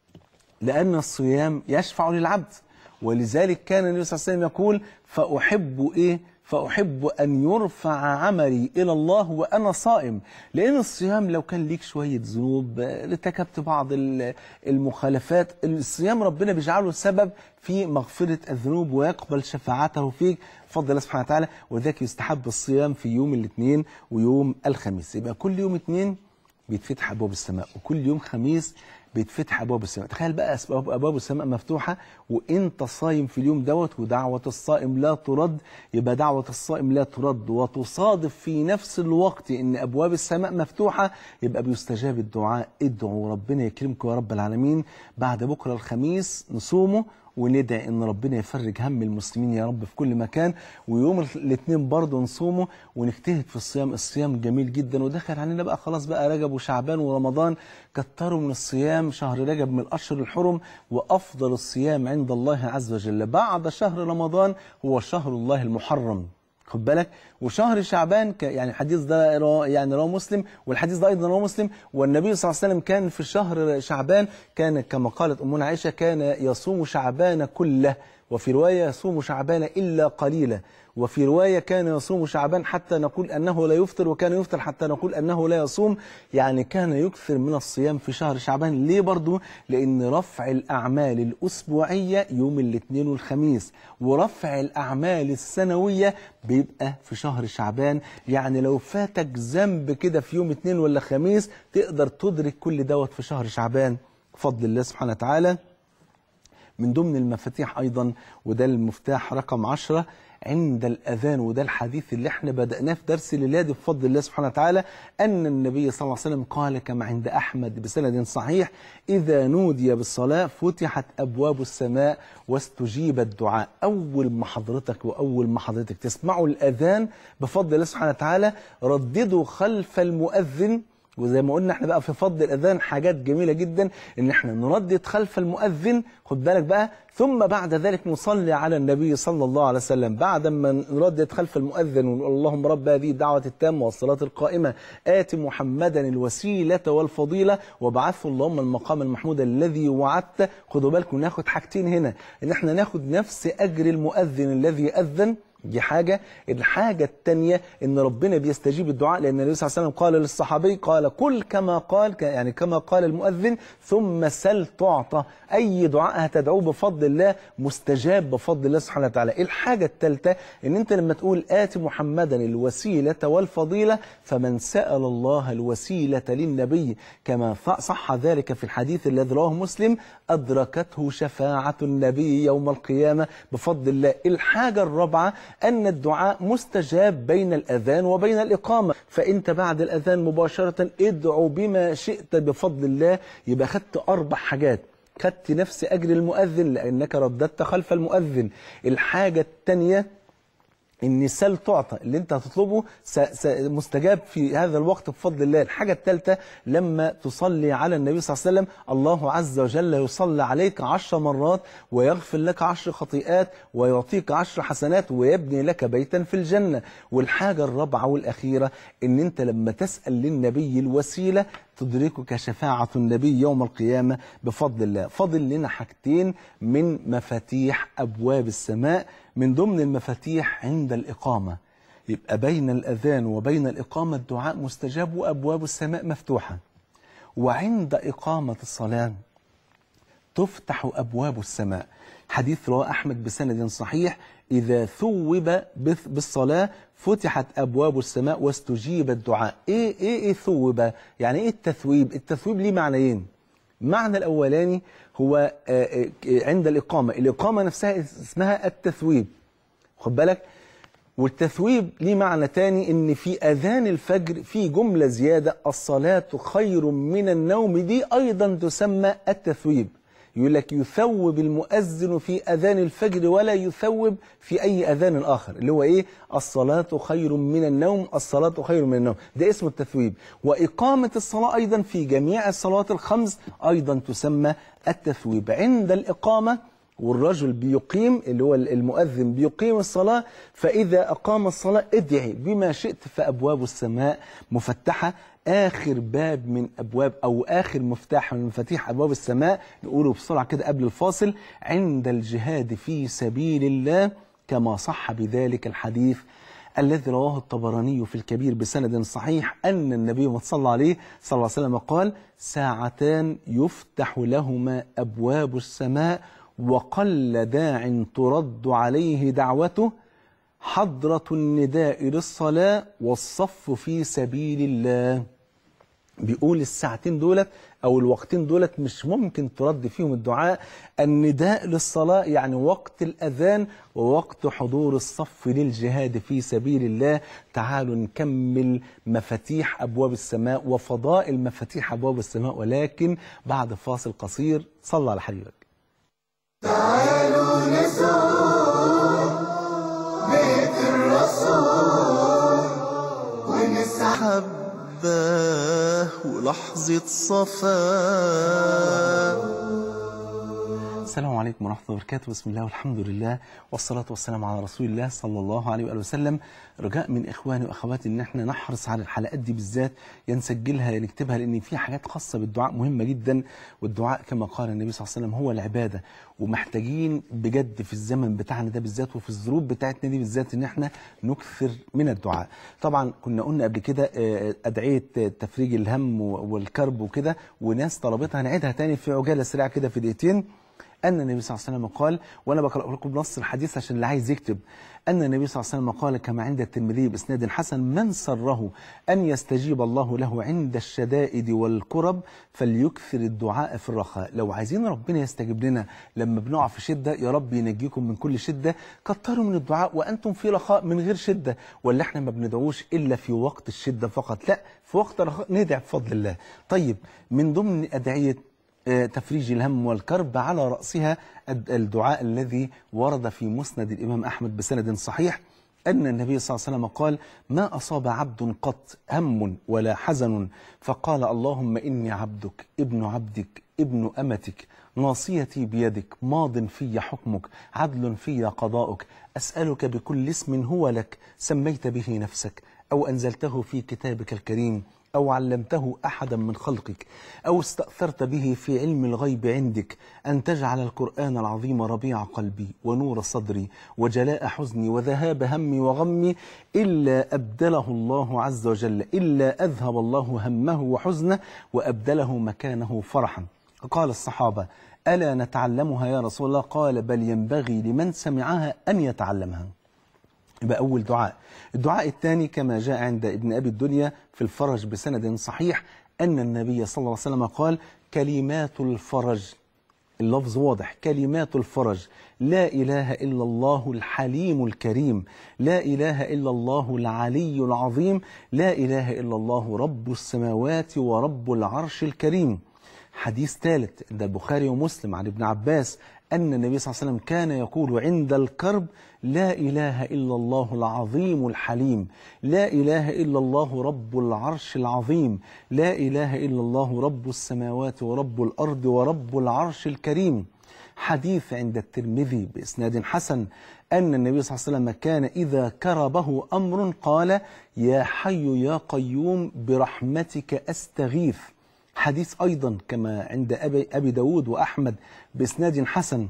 لأن الصيام يشفع للعبد ولذلك كان النبي صلى الله عليه وسلم يقول فأحب إيه؟ فأحب أن يرفع عملي إلى الله وأنا صائم لأن الصيام لو كان ليك شوية ذنوب آه، ارتكبت بعض ال- المخالفات الصيام ربنا بيجعله سبب في مغفرة الذنوب ويقبل شفاعته فيك بفضل الله سبحانه وتعالى وذلك يستحب الصيام في يوم الاثنين ويوم الخميس يبقى كل يوم اثنين بيتفتح ابواب السماء وكل يوم خميس بيتفتح ابواب السماء تخيل بقى أسباب- ابواب السماء مفتوحه وانت صايم في اليوم دوت ودعوه الصائم لا ترد يبقى دعوه الصائم لا ترد وتصادف في نفس الوقت ان ابواب السماء مفتوحه يبقى بيستجاب الدعاء ادعوا ربنا يكرمكم يا رب العالمين بعد بكره الخميس نصومه وندعي ان ربنا يفرج هم المسلمين يا رب في كل مكان ويوم الاثنين برضه نصومه ونجتهد في الصيام الصيام جميل جدا ودخل علينا بقى خلاص بقى رجب وشعبان ورمضان كتروا من الصيام شهر رجب من الاشهر الحرم وافضل الصيام عند الله عز وجل بعد شهر رمضان هو شهر الله المحرم خد بالك وشهر شعبان ك يعني الحديث ده رو- يعني رواه مسلم والحديث ده ايضا رواه مسلم والنبي صلى الله عليه وسلم كان في شهر شعبان كان كما قالت امنا عائشه كان يصوم شعبان كله وفي روايه يصوم شعبان الا قليلا وفي روايه كان يصوم شعبان حتى نقول انه لا يفطر وكان يفطر حتى نقول انه لا يصوم يعني كان يكثر من الصيام في شهر شعبان ليه برضه لان رفع الاعمال الاسبوعيه يوم الاثنين والخميس ورفع الاعمال السنويه بيبقى في شهر شعبان يعني لو فاتك ذنب كده في يوم اثنين ولا خميس تقدر تدرك كل دوت في شهر شعبان بفضل الله سبحانه وتعالى من ضمن المفاتيح أيضا وده المفتاح رقم عشرة عند الأذان وده الحديث اللي احنا بدأناه في درس الليلة دي بفضل الله سبحانه وتعالى أن النبي صلى الله عليه وسلم قال كما عند أحمد بسند صحيح إذا نودي بالصلاة فتحت أبواب السماء واستجيب الدعاء أول ما حضرتك وأول ما حضرتك تسمعوا الأذان بفضل الله سبحانه وتعالى رددوا خلف المؤذن وزي ما قلنا احنا بقى في فضل الاذان حاجات جميله جدا ان احنا نردد خلف المؤذن خد بالك بقى ثم بعد ذلك نصلي على النبي صلى الله عليه وسلم بعد ما نردد خلف المؤذن ونقول اللهم رب هذه الدعوه التامه والصلاه القائمه ات محمدا الوسيله والفضيله وابعثه اللهم المقام المحمود الذي وعدته خدوا بالكم ناخد حاجتين هنا ان احنا ناخد نفس اجر المؤذن الذي اذن دي حاجة الحاجة التانية ان ربنا بيستجيب الدعاء لان النبي صلى الله عليه وسلم قال للصحابي قال كل كما قال ك- يعني كما قال المؤذن ثم سل تعطى اي دعاء هتدعوه بفضل الله مستجاب بفضل الله سبحانه وتعالى الحاجة الثالثة ان انت لما تقول آت محمدا الوسيلة والفضيلة فمن سأل الله الوسيلة للنبي كما ف- صح ذلك في الحديث الذي رواه مسلم أدركته شفاعة النبي يوم القيامة بفضل الله الحاجة الرابعة أن الدعاء مستجاب بين الأذان وبين الإقامة فأنت بعد الأذان مباشرة ادعو بما شئت بفضل الله يبقى خدت أربع حاجات خدت نفس أجر المؤذن لأنك رددت خلف المؤذن الحاجة الثانية ان سل تعطى اللي انت هتطلبه س- س- مستجاب في هذا الوقت بفضل الله الحاجة الثالثة لما تصلي على النبي صلى الله عليه وسلم الله عز وجل يصلي عليك عشر مرات ويغفر لك عشر خطيئات ويعطيك عشر حسنات ويبني لك بيتا في الجنة والحاجة الرابعة والأخيرة ان انت لما تسأل للنبي الوسيلة تدركك شفاعة النبي يوم القيامة بفضل الله فضل لنا حاجتين من مفاتيح أبواب السماء من ضمن المفاتيح عند الإقامة يبقى بين الأذان وبين الإقامة الدعاء مستجاب وأبواب السماء مفتوحة وعند إقامة الصلاة تفتح أبواب السماء حديث رواه أحمد بسند صحيح إذا ثوب بث- بالصلاة فتحت أبواب السماء واستجيب الدعاء إيه إيه إيه ثوب يعني إيه التثويب التثويب ليه معنيين معنى الأولاني هو آه، آه، عند الإقامة الإقامة نفسها اسمها التثويب خد بالك والتثويب ليه معنى تاني ان في اذان الفجر في جمله زياده الصلاه خير من النوم دي ايضا تسمى التثويب يقول لك يثوب المؤذن في اذان الفجر ولا يثوب في اي اذان اخر اللي هو ايه الصلاه خير من النوم الصلاه خير من النوم ده اسمه التثويب واقامه الصلاه ايضا في جميع الصلوات الخمس ايضا تسمى التثويب عند الاقامه والرجل بيقيم اللي هو المؤذن بيقيم الصلاة فإذا أقام الصلاة ادعي بما شئت فأبواب السماء مفتحة آخر باب من أبواب أو آخر مفتاح من مفاتيح أبواب السماء نقوله بسرعة كده قبل الفاصل عند الجهاد في سبيل الله كما صح بذلك الحديث الذي رواه الطبراني في الكبير بسند صحيح أن النبي صلى الله عليه صلى الله عليه وسلم قال ساعتان يفتح لهما أبواب السماء وقل داع ترد عليه دعوته حضرة النداء للصلاة والصف في سبيل الله بيقول الساعتين دولت او الوقتين دولت مش ممكن ترد فيهم الدعاء النداء للصلاه يعني وقت الاذان ووقت حضور الصف للجهاد في سبيل الله تعالوا نكمل مفاتيح ابواب السماء وفضائل مفاتيح ابواب السماء ولكن بعد فاصل قصير صلى على حبيبك حباه ولحظة صفاه السلام عليكم ورحمة الله وبركاته بسم الله والحمد لله والصلاة والسلام على رسول الله صلى الله عليه وآله وسلم رجاء من إخواني وأخواتي إن احنا نحرص على الحلقات دي بالذات يا نسجلها يا نكتبها لأن في حاجات خاصة بالدعاء مهمة جدا والدعاء كما قال النبي صلى الله عليه وسلم هو العبادة ومحتاجين بجد في الزمن بتاعنا ده بالذات وفي الظروف بتاعتنا دي بالذات إن احنا نكثر من الدعاء طبعا كنا قلنا قبل كده آه، أدعية تفريج الهم والكرب وكده وناس طلبتها هنعيدها تاني في عجالة سريعة كده في دقيقتين أن النبي صلى الله عليه وسلم قال وأنا بقرأ لكم نص الحديث عشان اللي عايز يكتب أن النبي صلى الله عليه وسلم قال كما عند الترمذي بإسناد حسن من سره أن يستجيب الله له عند الشدائد والكرب فليكثر الدعاء في الرخاء لو عايزين ربنا يستجيب لنا لما بنقع في شدة يا رب ينجيكم من كل شدة كتروا من الدعاء وأنتم في رخاء من غير شدة ولا احنا ما بندعوش إلا في وقت الشدة فقط لا في وقت الرخاء ندعي بفضل الله طيب من ضمن أدعية آه، تفريج الهم والكرب على رأسها الد- الدعاء الذي ورد في مسند الإمام أحمد بسند صحيح أن النبي صلى الله عليه وسلم قال ما أصاب عبد قط هم ولا حزن فقال اللهم إني عبدك ابن عبدك ابن أمتك ناصيتي بيدك ماض في حكمك عدل في قضاؤك أسألك بكل اسم هو لك سميت به نفسك أو أنزلته في كتابك الكريم أو علمته أحدا من خلقك أو استأثرت به في علم الغيب عندك أن تجعل القرآن العظيم ربيع قلبي ونور صدري وجلاء حزني وذهاب همي وغمي إلا أبدله الله عز وجل إلا أذهب الله همه وحزنه وأبدله مكانه فرحا قال الصحابة ألا نتعلمها يا رسول الله قال بل ينبغي لمن سمعها أن يتعلمها يبقى أول دعاء الدعاء الثاني كما جاء عند ابن أبي الدنيا في الفرج بسند صحيح أن النبي صلى الله عليه وسلم قال كلمات الفرج اللفظ واضح كلمات الفرج لا إله إلا الله الحليم الكريم لا إله إلا الله العلي العظيم لا إله إلا الله رب السماوات ورب العرش الكريم حديث ثالث عند البخاري ومسلم عن ابن عباس أن النبي صلى الله عليه وسلم كان يقول عند الكرب لا إله إلا الله العظيم الحليم لا إله إلا الله رب العرش العظيم لا إله إلا الله رب السماوات ورب الأرض ورب العرش الكريم حديث عند الترمذي بإسناد حسن أن النبي صلى الله عليه وسلم كان إذا كربه أمر قال يا حي يا قيوم برحمتك أستغيث حديث أيضا كما عند أبي, أبي داود وأحمد بإسناد حسن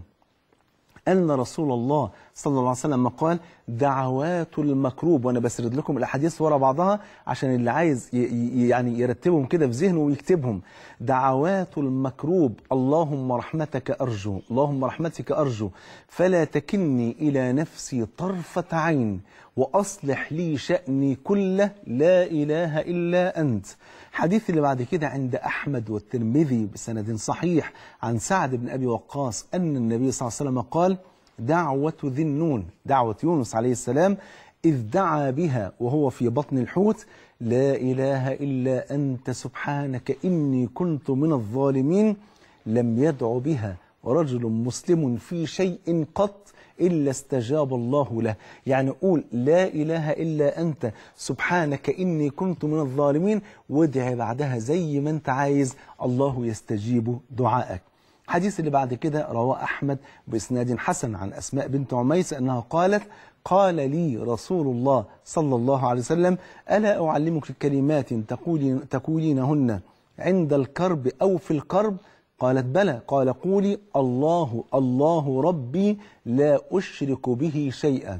أن رسول الله صلى الله عليه وسلم قال دعوات المكروب وأنا بسرد لكم الأحاديث ورا بعضها عشان اللي عايز ي- ي- يعني يرتبهم كده في ذهنه ويكتبهم دعوات المكروب اللهم رحمتك أرجو اللهم رحمتك أرجو فلا تكلني إلى نفسي طرفة عين وأصلح لي شأني كله لا إله إلا أنت حديث اللي بعد كده عند أحمد والترمذي بسند صحيح عن سعد بن أبي وقاص أن النبي صلى الله عليه وسلم قال دعوة ذي النون دعوة يونس عليه السلام إذ دعا بها وهو في بطن الحوت لا إله إلا أنت سبحانك إني كنت من الظالمين لم يدع بها رجل مسلم في شيء قط إلا استجاب الله له يعني قول لا إله إلا أنت سبحانك إني كنت من الظالمين وادعي بعدها زي ما أنت عايز الله يستجيب دعائك الحديث اللي بعد كده رواه أحمد بإسناد حسن عن أسماء بنت عميس أنها قالت قال لي رسول الله صلى الله عليه وسلم ألا أعلمك كلمات تقولين تقولينهن عند الكرب أو في الكرب قالت بلى قال قولي الله الله ربي لا أشرك به شيئا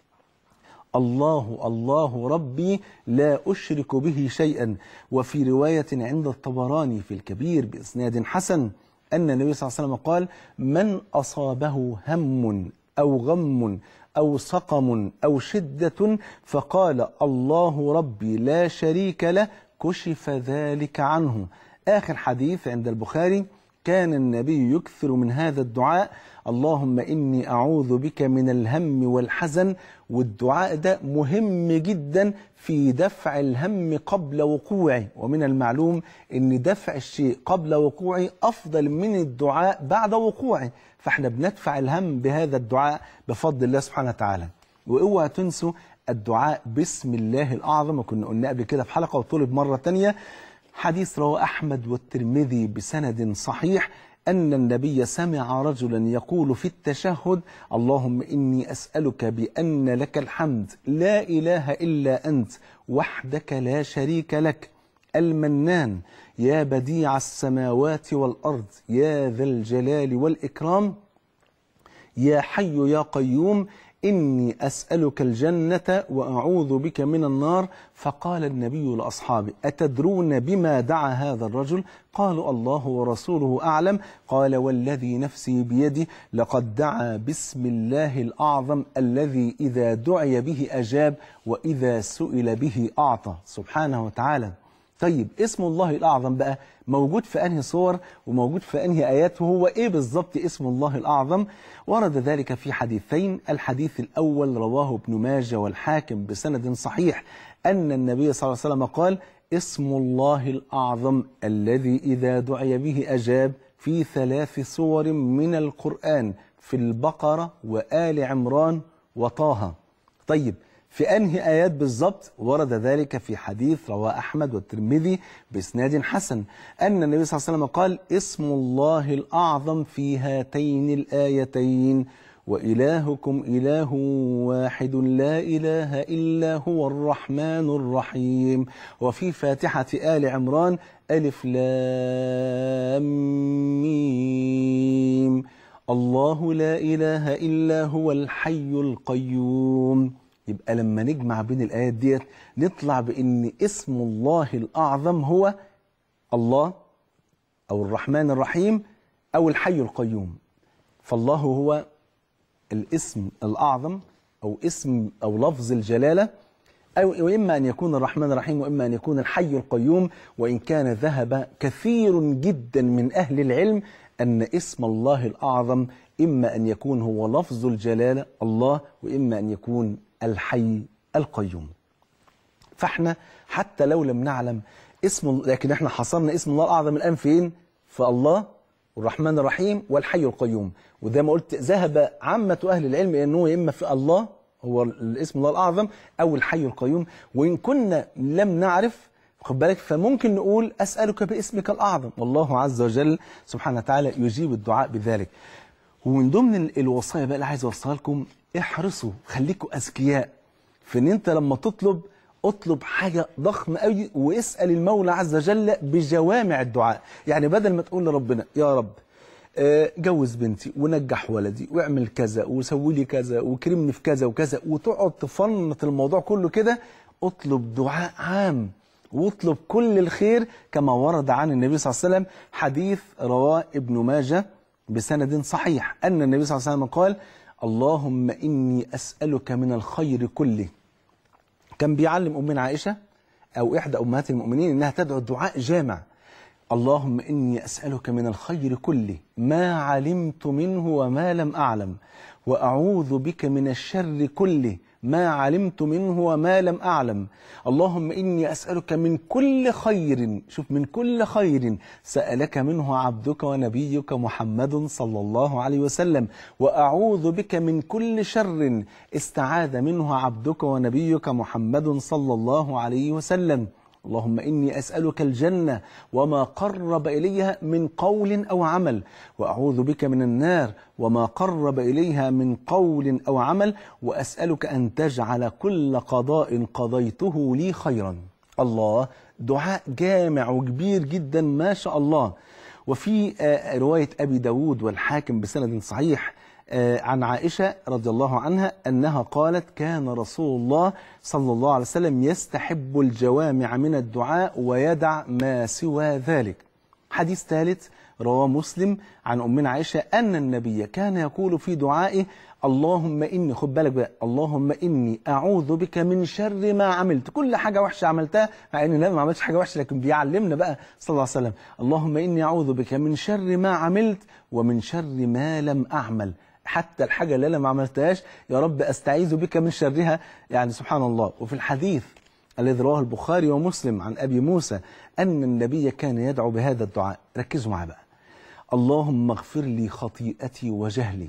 الله الله ربي لا أشرك به شيئا وفي رواية عند الطبراني في الكبير بإسناد حسن أن النبي صلى الله عليه وسلم قال من أصابه هم أو غم أو سقم أو شدة فقال الله ربي لا شريك له كشف ذلك عنه آخر حديث عند البخاري كان النبي يكثر من هذا الدعاء اللهم إني أعوذ بك من الهم والحزن والدعاء ده مهم جدا في دفع الهم قبل وقوعه ومن المعلوم أن دفع الشيء قبل وقوعه أفضل من الدعاء بعد وقوعه فاحنا بندفع الهم بهذا الدعاء بفضل الله سبحانه وتعالى واوعى تنسوا الدعاء باسم الله الأعظم وكنا قلنا قبل كده في حلقة وطلب مرة تانية حديث رواه أحمد والترمذي بسند صحيح أن النبي سمع رجلا يقول في التشهد اللهم إني أسألك بأن لك الحمد لا إله إلا أنت وحدك لا شريك لك المنان يا بديع السماوات والأرض يا ذا الجلال والإكرام يا حي يا قيوم إني أسألك الجنة وأعوذ بك من النار فقال النبي لأصحابه أتدرون بما دعا هذا الرجل قالوا الله ورسوله أعلم قال والذي نفسي بيده لقد دعا باسم الله الأعظم الذي إذا دعي به أجاب وإذا سئل به أعطى سبحانه وتعالى طيب اسم الله الأعظم بقى موجود في أنهي صور وموجود في أنهي آيات وهو إيه بالظبط اسم الله الأعظم ورد ذلك في حديثين الحديث الأول رواه ابن ماجه والحاكم بسند صحيح أن النبي صلى الله عليه وسلم قال اسم الله الأعظم الذي إذا دعي به أجاب في ثلاث صور من القرآن في البقرة وآل عمران وطه طيب في أنهي آيات بالضبط ورد ذلك في حديث رواه أحمد والترمذي بإسناد حسن أن النبي صلى الله عليه وسلم قال اسم الله الأعظم في هاتين الآيتين وإلهكم إله واحد لا إله إلا هو الرحمن الرحيم وفي فاتحة آل عمران ألف لام ميم الله لا إله إلا هو الحي القيوم يبقى لما نجمع بين الآيات ديت نطلع بأن اسم الله الأعظم هو الله أو الرحمن الرحيم أو الحي القيوم فالله هو الاسم الأعظم أو اسم أو لفظ الجلالة أو وإما أن يكون الرحمن الرحيم وإما أن يكون الحي القيوم وإن كان ذهب كثير جدا من أهل العلم أن اسم الله الأعظم إما أن يكون هو لفظ الجلالة الله وإما أن يكون الحي القيوم فاحنا حتى لو لم نعلم اسم لكن احنا حصرنا اسم الله الأعظم الآن فين فالله والرحمن الرحيم والحي القيوم وزي ما قلت ذهب عامة أهل العلم أنه إما في الله هو الاسم الله الأعظم أو الحي القيوم وإن كنا لم نعرف خد بالك فممكن نقول أسألك باسمك الأعظم والله عز وجل سبحانه وتعالى يجيب الدعاء بذلك ومن ضمن الوصايا بقى اللي عايز اوصلها لكم احرصوا خليكم اذكياء في ان انت لما تطلب اطلب حاجه ضخمه قوي واسال المولى عز وجل بجوامع الدعاء يعني بدل ما تقول لربنا يا رب آه، جوز بنتي ونجح ولدي واعمل كذا وسوي لي كذا وكرمني في كذا وكذا وتقعد تفنط الموضوع كله كده اطلب دعاء عام واطلب كل الخير كما ورد عن النبي صلى الله عليه وسلم حديث رواه ابن ماجه بسند صحيح أن النبي صلى الله عليه وسلم قال اللهم إني أسألك من الخير كله كان بيعلم أمنا عائشة أو إحدى أمهات المؤمنين إنها تدعو الدعاء جامع اللهم إني أسألك من الخير كله ما علمت منه وما لم أعلم وأعوذ بك من الشر كله ما علمت منه وما لم أعلم اللهم إني أسألك من كل خير شوف من كل خير سألك منه عبدك ونبيك محمد صلى الله عليه وسلم وأعوذ بك من كل شر استعاذ منه عبدك ونبيك محمد صلى الله عليه وسلم اللهم إني أسألك الجنة وما قرب إليها من قول أو عمل وأعوذ بك من النار وما قرب إليها من قول أو عمل وأسألك أن تجعل كل قضاء قضيته لي خيرا الله دعاء جامع وكبير جدا ما شاء الله وفي آه، رواية أبي داود والحاكم بسند صحيح آه، عن عائشة رضي الله عنها أنها قالت كان رسول الله صلى الله عليه وسلم يستحب الجوامع من الدعاء ويدع ما سوى ذلك حديث ثالث رواه مسلم عن أمنا عائشة أن النبي كان يقول في دعائه اللهم إني خد بالك بقى اللهم إني أعوذ بك من شر ما عملت كل حاجة وحشة عملتها مع إن النبي ما عملش حاجة وحشة لكن بيعلمنا بقى صلى الله عليه وسلم اللهم إني أعوذ بك من شر ما عملت ومن شر ما لم أعمل حتى الحاجة اللي أنا ما عملتهاش يا رب أستعيذ بك من شرها يعني سبحان الله وفي الحديث الذي رواه البخاري ومسلم عن أبي موسى أن النبي كان يدعو بهذا الدعاء ركزوا معاه بقى اللهم اغفر لي خطيئتي وجهلي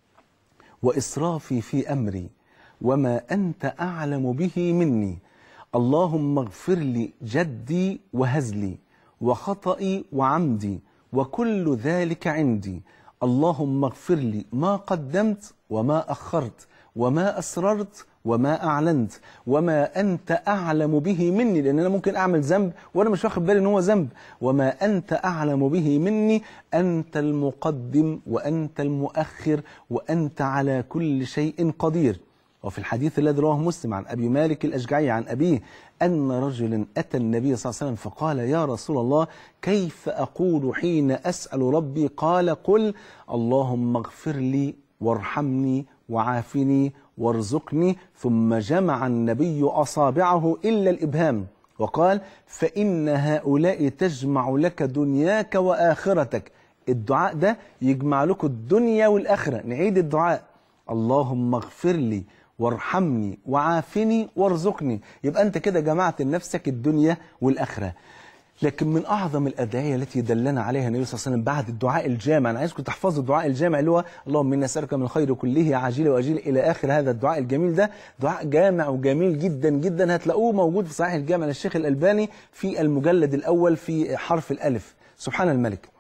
وإسرافي في أمري وما أنت أعلم به مني اللهم اغفر لي جدي وهزلي وخطئي وعمدي وكل ذلك عندي اللهم اغفر لي ما قدمت وما أخرت وما أسررت وما أعلنت وما أنت أعلم به مني لأن أنا ممكن أعمل ذنب وأنا مش واخد بالي إن هو ذنب وما أنت أعلم به مني أنت المقدم وأنت المؤخر وأنت على كل شيء قدير وفي الحديث الذي رواه مسلم عن أبي مالك الأشجعي عن أبيه أن رجلا أتى النبي صلى الله عليه وسلم فقال يا رسول الله كيف أقول حين أسأل ربي قال قل اللهم اغفر لي وارحمني وعافني وارزقني ثم جمع النبي أصابعه إلا الإبهام وقال فإن هؤلاء تجمع لك دنياك وآخرتك الدعاء ده يجمع لكم الدنيا والآخرة نعيد الدعاء اللهم اغفر لي وارحمني وعافني وارزقني يبقى انت كده جمعت لنفسك الدنيا والاخره لكن من اعظم الادعيه التي دلنا عليها النبي صلى الله عليه وسلم بعد الدعاء الجامع انا عايزكم تحفظوا الدعاء الجامع اللي هو اللهم اني اسالك من الخير كله عاجله واجله الى اخر هذا الدعاء الجميل ده دعاء جامع وجميل جدا جدا هتلاقوه موجود في صحيح الجامع للشيخ الالباني في المجلد الاول في حرف الالف سبحان الملك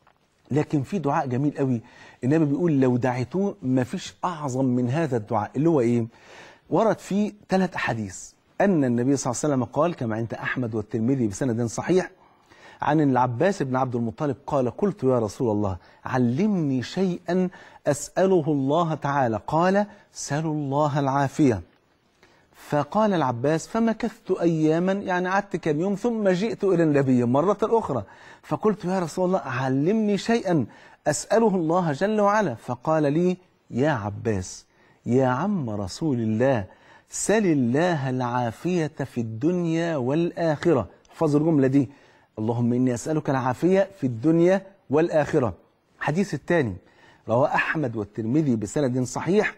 لكن في دعاء جميل قوي النبي بيقول لو دعيتوه ما فيش اعظم من هذا الدعاء اللي هو ايه ورد فيه ثلاث احاديث ان النبي صلى الله عليه وسلم قال كما عند احمد والترمذي بسند صحيح عن العباس بن عبد المطلب قال قلت يا رسول الله علمني شيئا اساله الله تعالى قال سلوا الله العافيه فقال العباس فمكثت اياما يعني قعدت كم يوم ثم جئت الى النبي مره اخرى فقلت يا رسول الله علمني شيئا اساله الله جل وعلا فقال لي يا عباس يا عم رسول الله سل الله العافيه في الدنيا والاخره احفظوا الجمله دي اللهم اني اسالك العافيه في الدنيا والاخره الحديث الثاني رواه احمد والترمذي بسند صحيح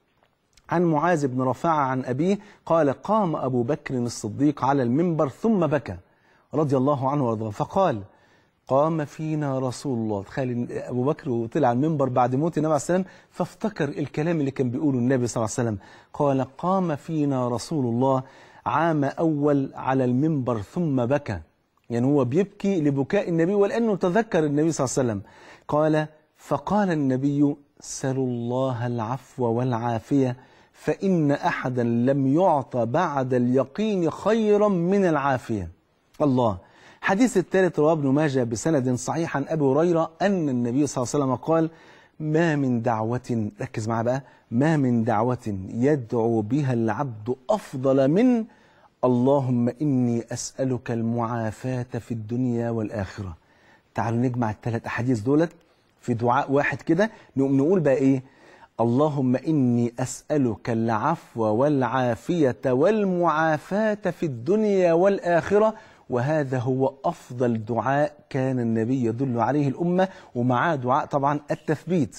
عن معاذ بن رفاعة عن أبيه قال قام أبو بكر الصديق على المنبر ثم بكى رضي الله عنه وارضاه فقال قام فينا رسول الله تخيل إن أبو بكر وطلع على المنبر بعد موت النبي عليه السلام فافتكر الكلام اللي كان بيقوله النبي صلى الله عليه وسلم قال قام فينا رسول الله عام أول على المنبر ثم بكى يعني هو بيبكي لبكاء النبي ولأنه تذكر النبي صلى الله عليه وسلم قال فقال النبي سلوا الله العفو والعافية فإن أحدا لم يعطى بعد اليقين خيرا من العافية الله حديث الثالث رواه ابن ماجه بسند صحيح عن أبي هريرة أن النبي صلى الله عليه وسلم قال ما من دعوة ركز معاه بقى ما من دعوة يدعو بها العبد أفضل من اللهم إني أسألك المعافاة في الدنيا والآخرة تعالوا نجمع الثلاث أحاديث دولت في دعاء واحد كده نقوم نقول بقى إيه اللهم إني أسألك العفو والعافية والمعافاة في الدنيا والآخرة وهذا هو أفضل دعاء كان النبي يدل عليه الأمة ومعاه دعاء طبعا التثبيت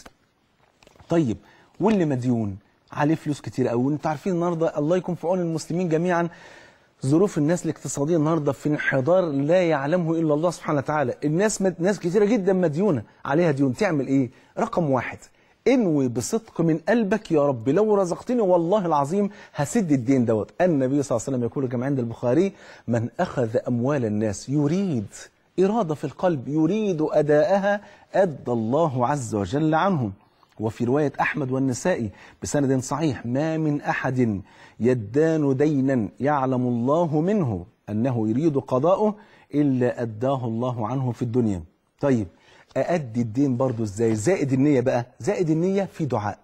طيب واللي مديون عليه فلوس كتير قوي وانتوا عارفين النهارده الله يكون في عون المسلمين جميعا ظروف الناس الاقتصاديه النهارده في انحدار لا يعلمه الا الله سبحانه وتعالى الناس مد... ناس كتيره جدا مديونه عليها ديون تعمل ايه رقم واحد انوي بصدق من قلبك يا رب لو رزقتني والله العظيم هسد الدين دوت النبي صلى الله عليه وسلم يقول كما عند البخاري من أخذ أموال الناس يريد إرادة في القلب يريد أداءها أدى الله عز وجل عنه وفي رواية أحمد والنسائي بسند صحيح ما من أحد يدان دينا يعلم الله منه أنه يريد قضاؤه إلا أداه الله عنه في الدنيا طيب أأدي الدين برضو إزاي زائد النية بقى زائد النية في دعاء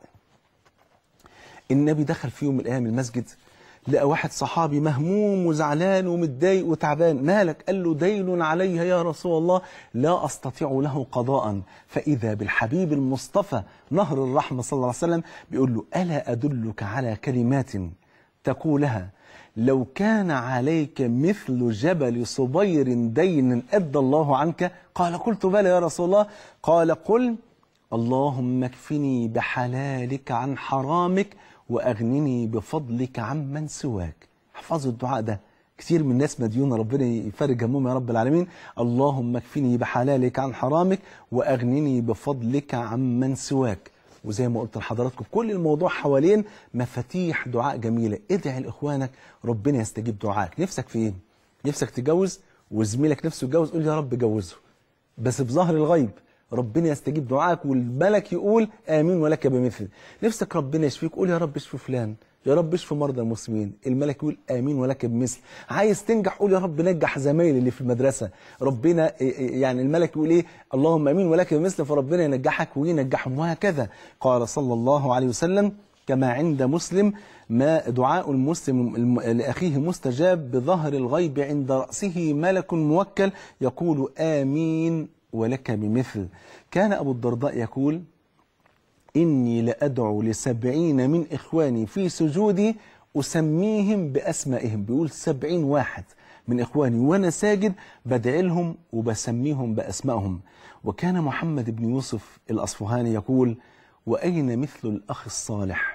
النبي دخل في يوم من الأيام المسجد لقى واحد صحابي مهموم وزعلان ومتضايق وتعبان مالك قال له دين علي يا رسول الله لا أستطيع له قضاء فإذا بالحبيب المصطفى نهر الرحمة صلى الله عليه وسلم بيقول له ألا أدلك على كلمات تقولها لو كان عليك مثل جبل صبير دين أدى الله عنك قال قلت بلى يا رسول الله قال قل اللهم اكفني بحلالك عن حرامك وأغنني بفضلك عمن سواك احفظوا الدعاء ده كتير من الناس مديونة ربنا يفرج همهم يا رب العالمين اللهم اكفني بحلالك عن حرامك وأغنني بفضلك عمن سواك وزي ما قلت لحضراتكم كل الموضوع حوالين مفاتيح دعاء جميلة ادعي لإخوانك ربنا يستجيب دعائك نفسك في ايه؟ نفسك تتجوز وزميلك نفسه يتجوز قول يا رب جوزه بس بظهر الغيب ربنا يستجيب دعائك والملك يقول امين ولك بمثل نفسك ربنا يشفيك قول يا رب اشفي فلان يا رب اشفي مرضى المسلمين الملك يقول امين ولك بمثل عايز تنجح قول يا رب نجح زمايلي اللي في المدرسه ربنا يعني الملك يقول ايه اللهم امين ولك بمثل فربنا ينجحك وينجحهم وهكذا قال صلى الله عليه وسلم كما عند مسلم ما دعاء المسلم الم- لأخيه مستجاب بظهر الغيب عند رأسه ملك موكل يقول آمين ولك بمثل كان أبو الدرداء يقول إني لأدعو لسبعين من إخواني في سجودي أسميهم بأسمائهم بيقول سبعين واحد من إخواني وأنا ساجد بدعي لهم وبسميهم بأسمائهم وكان محمد بن يوسف الأصفهاني يقول وأين مثل الأخ الصالح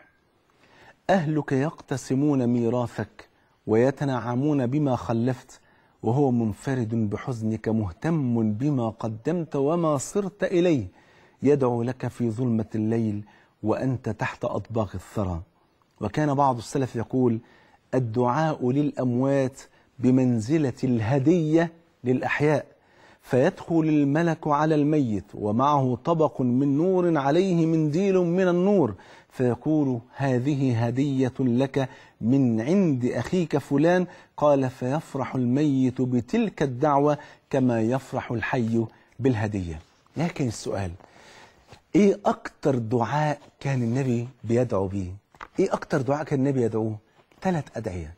أهلك يقتسمون ميراثك ويتنعمون بما خلفت وهو منفرد بحزنك مهتم بما قدمت وما صرت إليه يدعو لك في ظلمة الليل وأنت تحت أطباق الثرى وكان بعض السلف يقول الدعاء للأموات بمنزلة الهدية للأحياء فيدخل الملك على الميت ومعه طبق من نور عليه منديل من النور فيقول هذه هدية لك من عند أخيك فلان قال فيفرح الميت بتلك الدعوة كما يفرح الحي بالهدية لكن السؤال ايه اكتر دعاء كان النبي بيدعو بيه ايه اكتر دعاء كان النبي يدعوه ثلاث ادعيه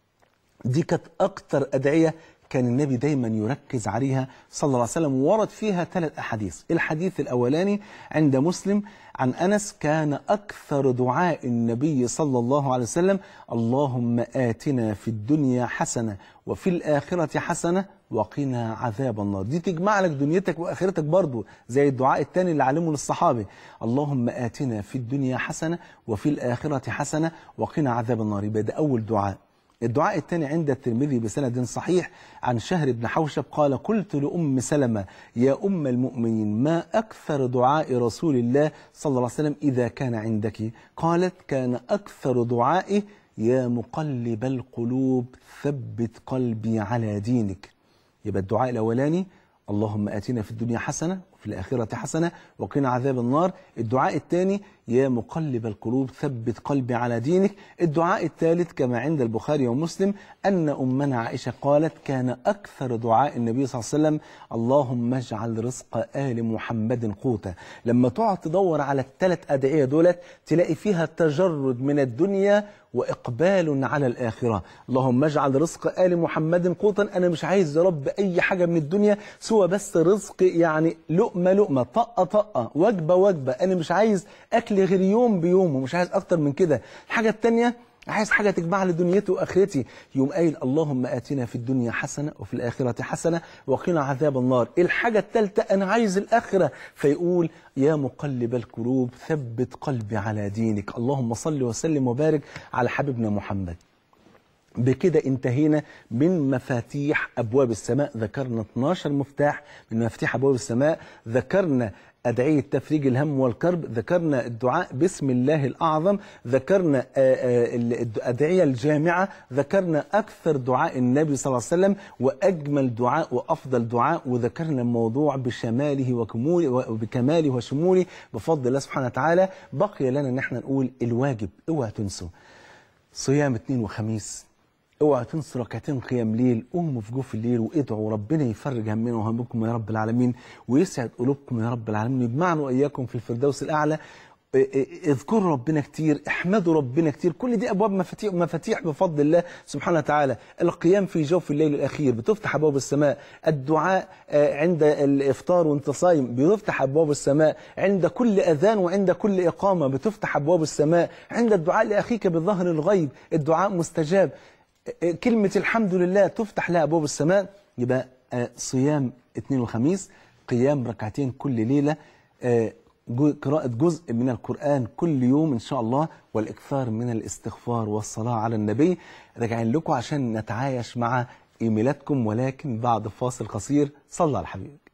دي كانت اكتر ادعيه كان النبي دايما يركز عليها صلى الله عليه وسلم ورد فيها ثلاث احاديث الحديث الاولاني عند مسلم عن انس كان اكثر دعاء النبي صلى الله عليه وسلم اللهم اتنا في الدنيا حسنه وفي الاخره حسنه وقنا عذاب النار دي تجمع لك دنيتك واخرتك برضو زي الدعاء الثاني اللي علمه للصحابه اللهم اتنا في الدنيا حسنه وفي الاخره حسنه وقنا عذاب النار يبقى ده اول دعاء الدعاء الثاني عند الترمذي بسند صحيح عن شهر بن حوشب قال قلت لأم سلمة يا أم المؤمنين ما أكثر دعاء رسول الله صلى الله عليه وسلم إذا كان عندك قالت كان أكثر دعائه يا مقلب القلوب ثبت قلبي على دينك يبقى الدعاء الأولاني اللهم آتنا في الدنيا حسنة وفي الآخرة حسنة وقنا عذاب النار الدعاء الثاني يا مقلب القلوب ثبت قلبي على دينك الدعاء الثالث كما عند البخاري ومسلم أن أمنا عائشة قالت كان أكثر دعاء النبي صلى الله عليه وسلم اللهم اجعل رزق آل محمد قوتا لما تقعد تدور على الثلاث أدعية دولت تلاقي فيها تجرد من الدنيا وإقبال على الآخرة اللهم اجعل رزق آل محمد قوتا أنا مش عايز يا رب أي حاجة من الدنيا سوى بس رزق يعني لقمة لقمة طقة طقة وجبة وجبة أنا مش عايز أكل غير يوم بيوم ومش عايز أكتر من كده الحاجة التانية عايز حاجة تجمع لي دنيتي وآخرتي يوم قايل اللهم آتنا في الدنيا حسنة وفي الآخرة حسنة وقنا عذاب النار الحاجة الثالثة أنا عايز الآخرة فيقول يا مقلب القلوب ثبت قلبي على دينك اللهم صل وسلم وبارك على حبيبنا محمد بكده انتهينا من مفاتيح أبواب السماء ذكرنا 12 مفتاح من مفاتيح أبواب السماء ذكرنا أدعية تفريج الهم والكرب ذكرنا الدعاء باسم الله الأعظم ذكرنا آه، آه، ال- الأدعية الجامعة ذكرنا أكثر دعاء النبي صلى الله عليه وسلم وأجمل دعاء وأفضل دعاء وذكرنا الموضوع بشماله وكموله وبكماله وشموله بفضل الله سبحانه وتعالى بقي لنا ان احنا نقول الواجب اوعى تنسوا صيام اثنين وخميس اوعى تنسوا ركعتين قيام ليل قوموا في جوف الليل وادعوا ربنا يفرج همنا وهمكم يا رب العالمين ويسعد قلوبكم يا رب العالمين ويجمعنا واياكم في الفردوس الاعلى ا- ا- اذكروا ربنا كتير احمدوا ربنا كتير كل دي ابواب مفاتيح مفاتيح بفضل الله سبحانه وتعالى القيام في جوف الليل الاخير بتفتح ابواب السماء الدعاء آه، عند الافطار وانت صايم بتفتح ابواب السماء عند كل اذان وعند كل اقامه بتفتح ابواب السماء عند الدعاء لاخيك بظهر الغيب الدعاء مستجاب آه، كلمه الحمد لله تفتح لها ابواب السماء يبقى آه، صيام اثنين وخميس قيام ركعتين كل ليله آه، جو- قراءة جزء من القرآن كل يوم إن شاء الله والإكثار من الاستغفار والصلاة على النبي راجعين لكم عشان نتعايش مع إيميلاتكم ولكن بعد فاصل قصير صلى على حبيبك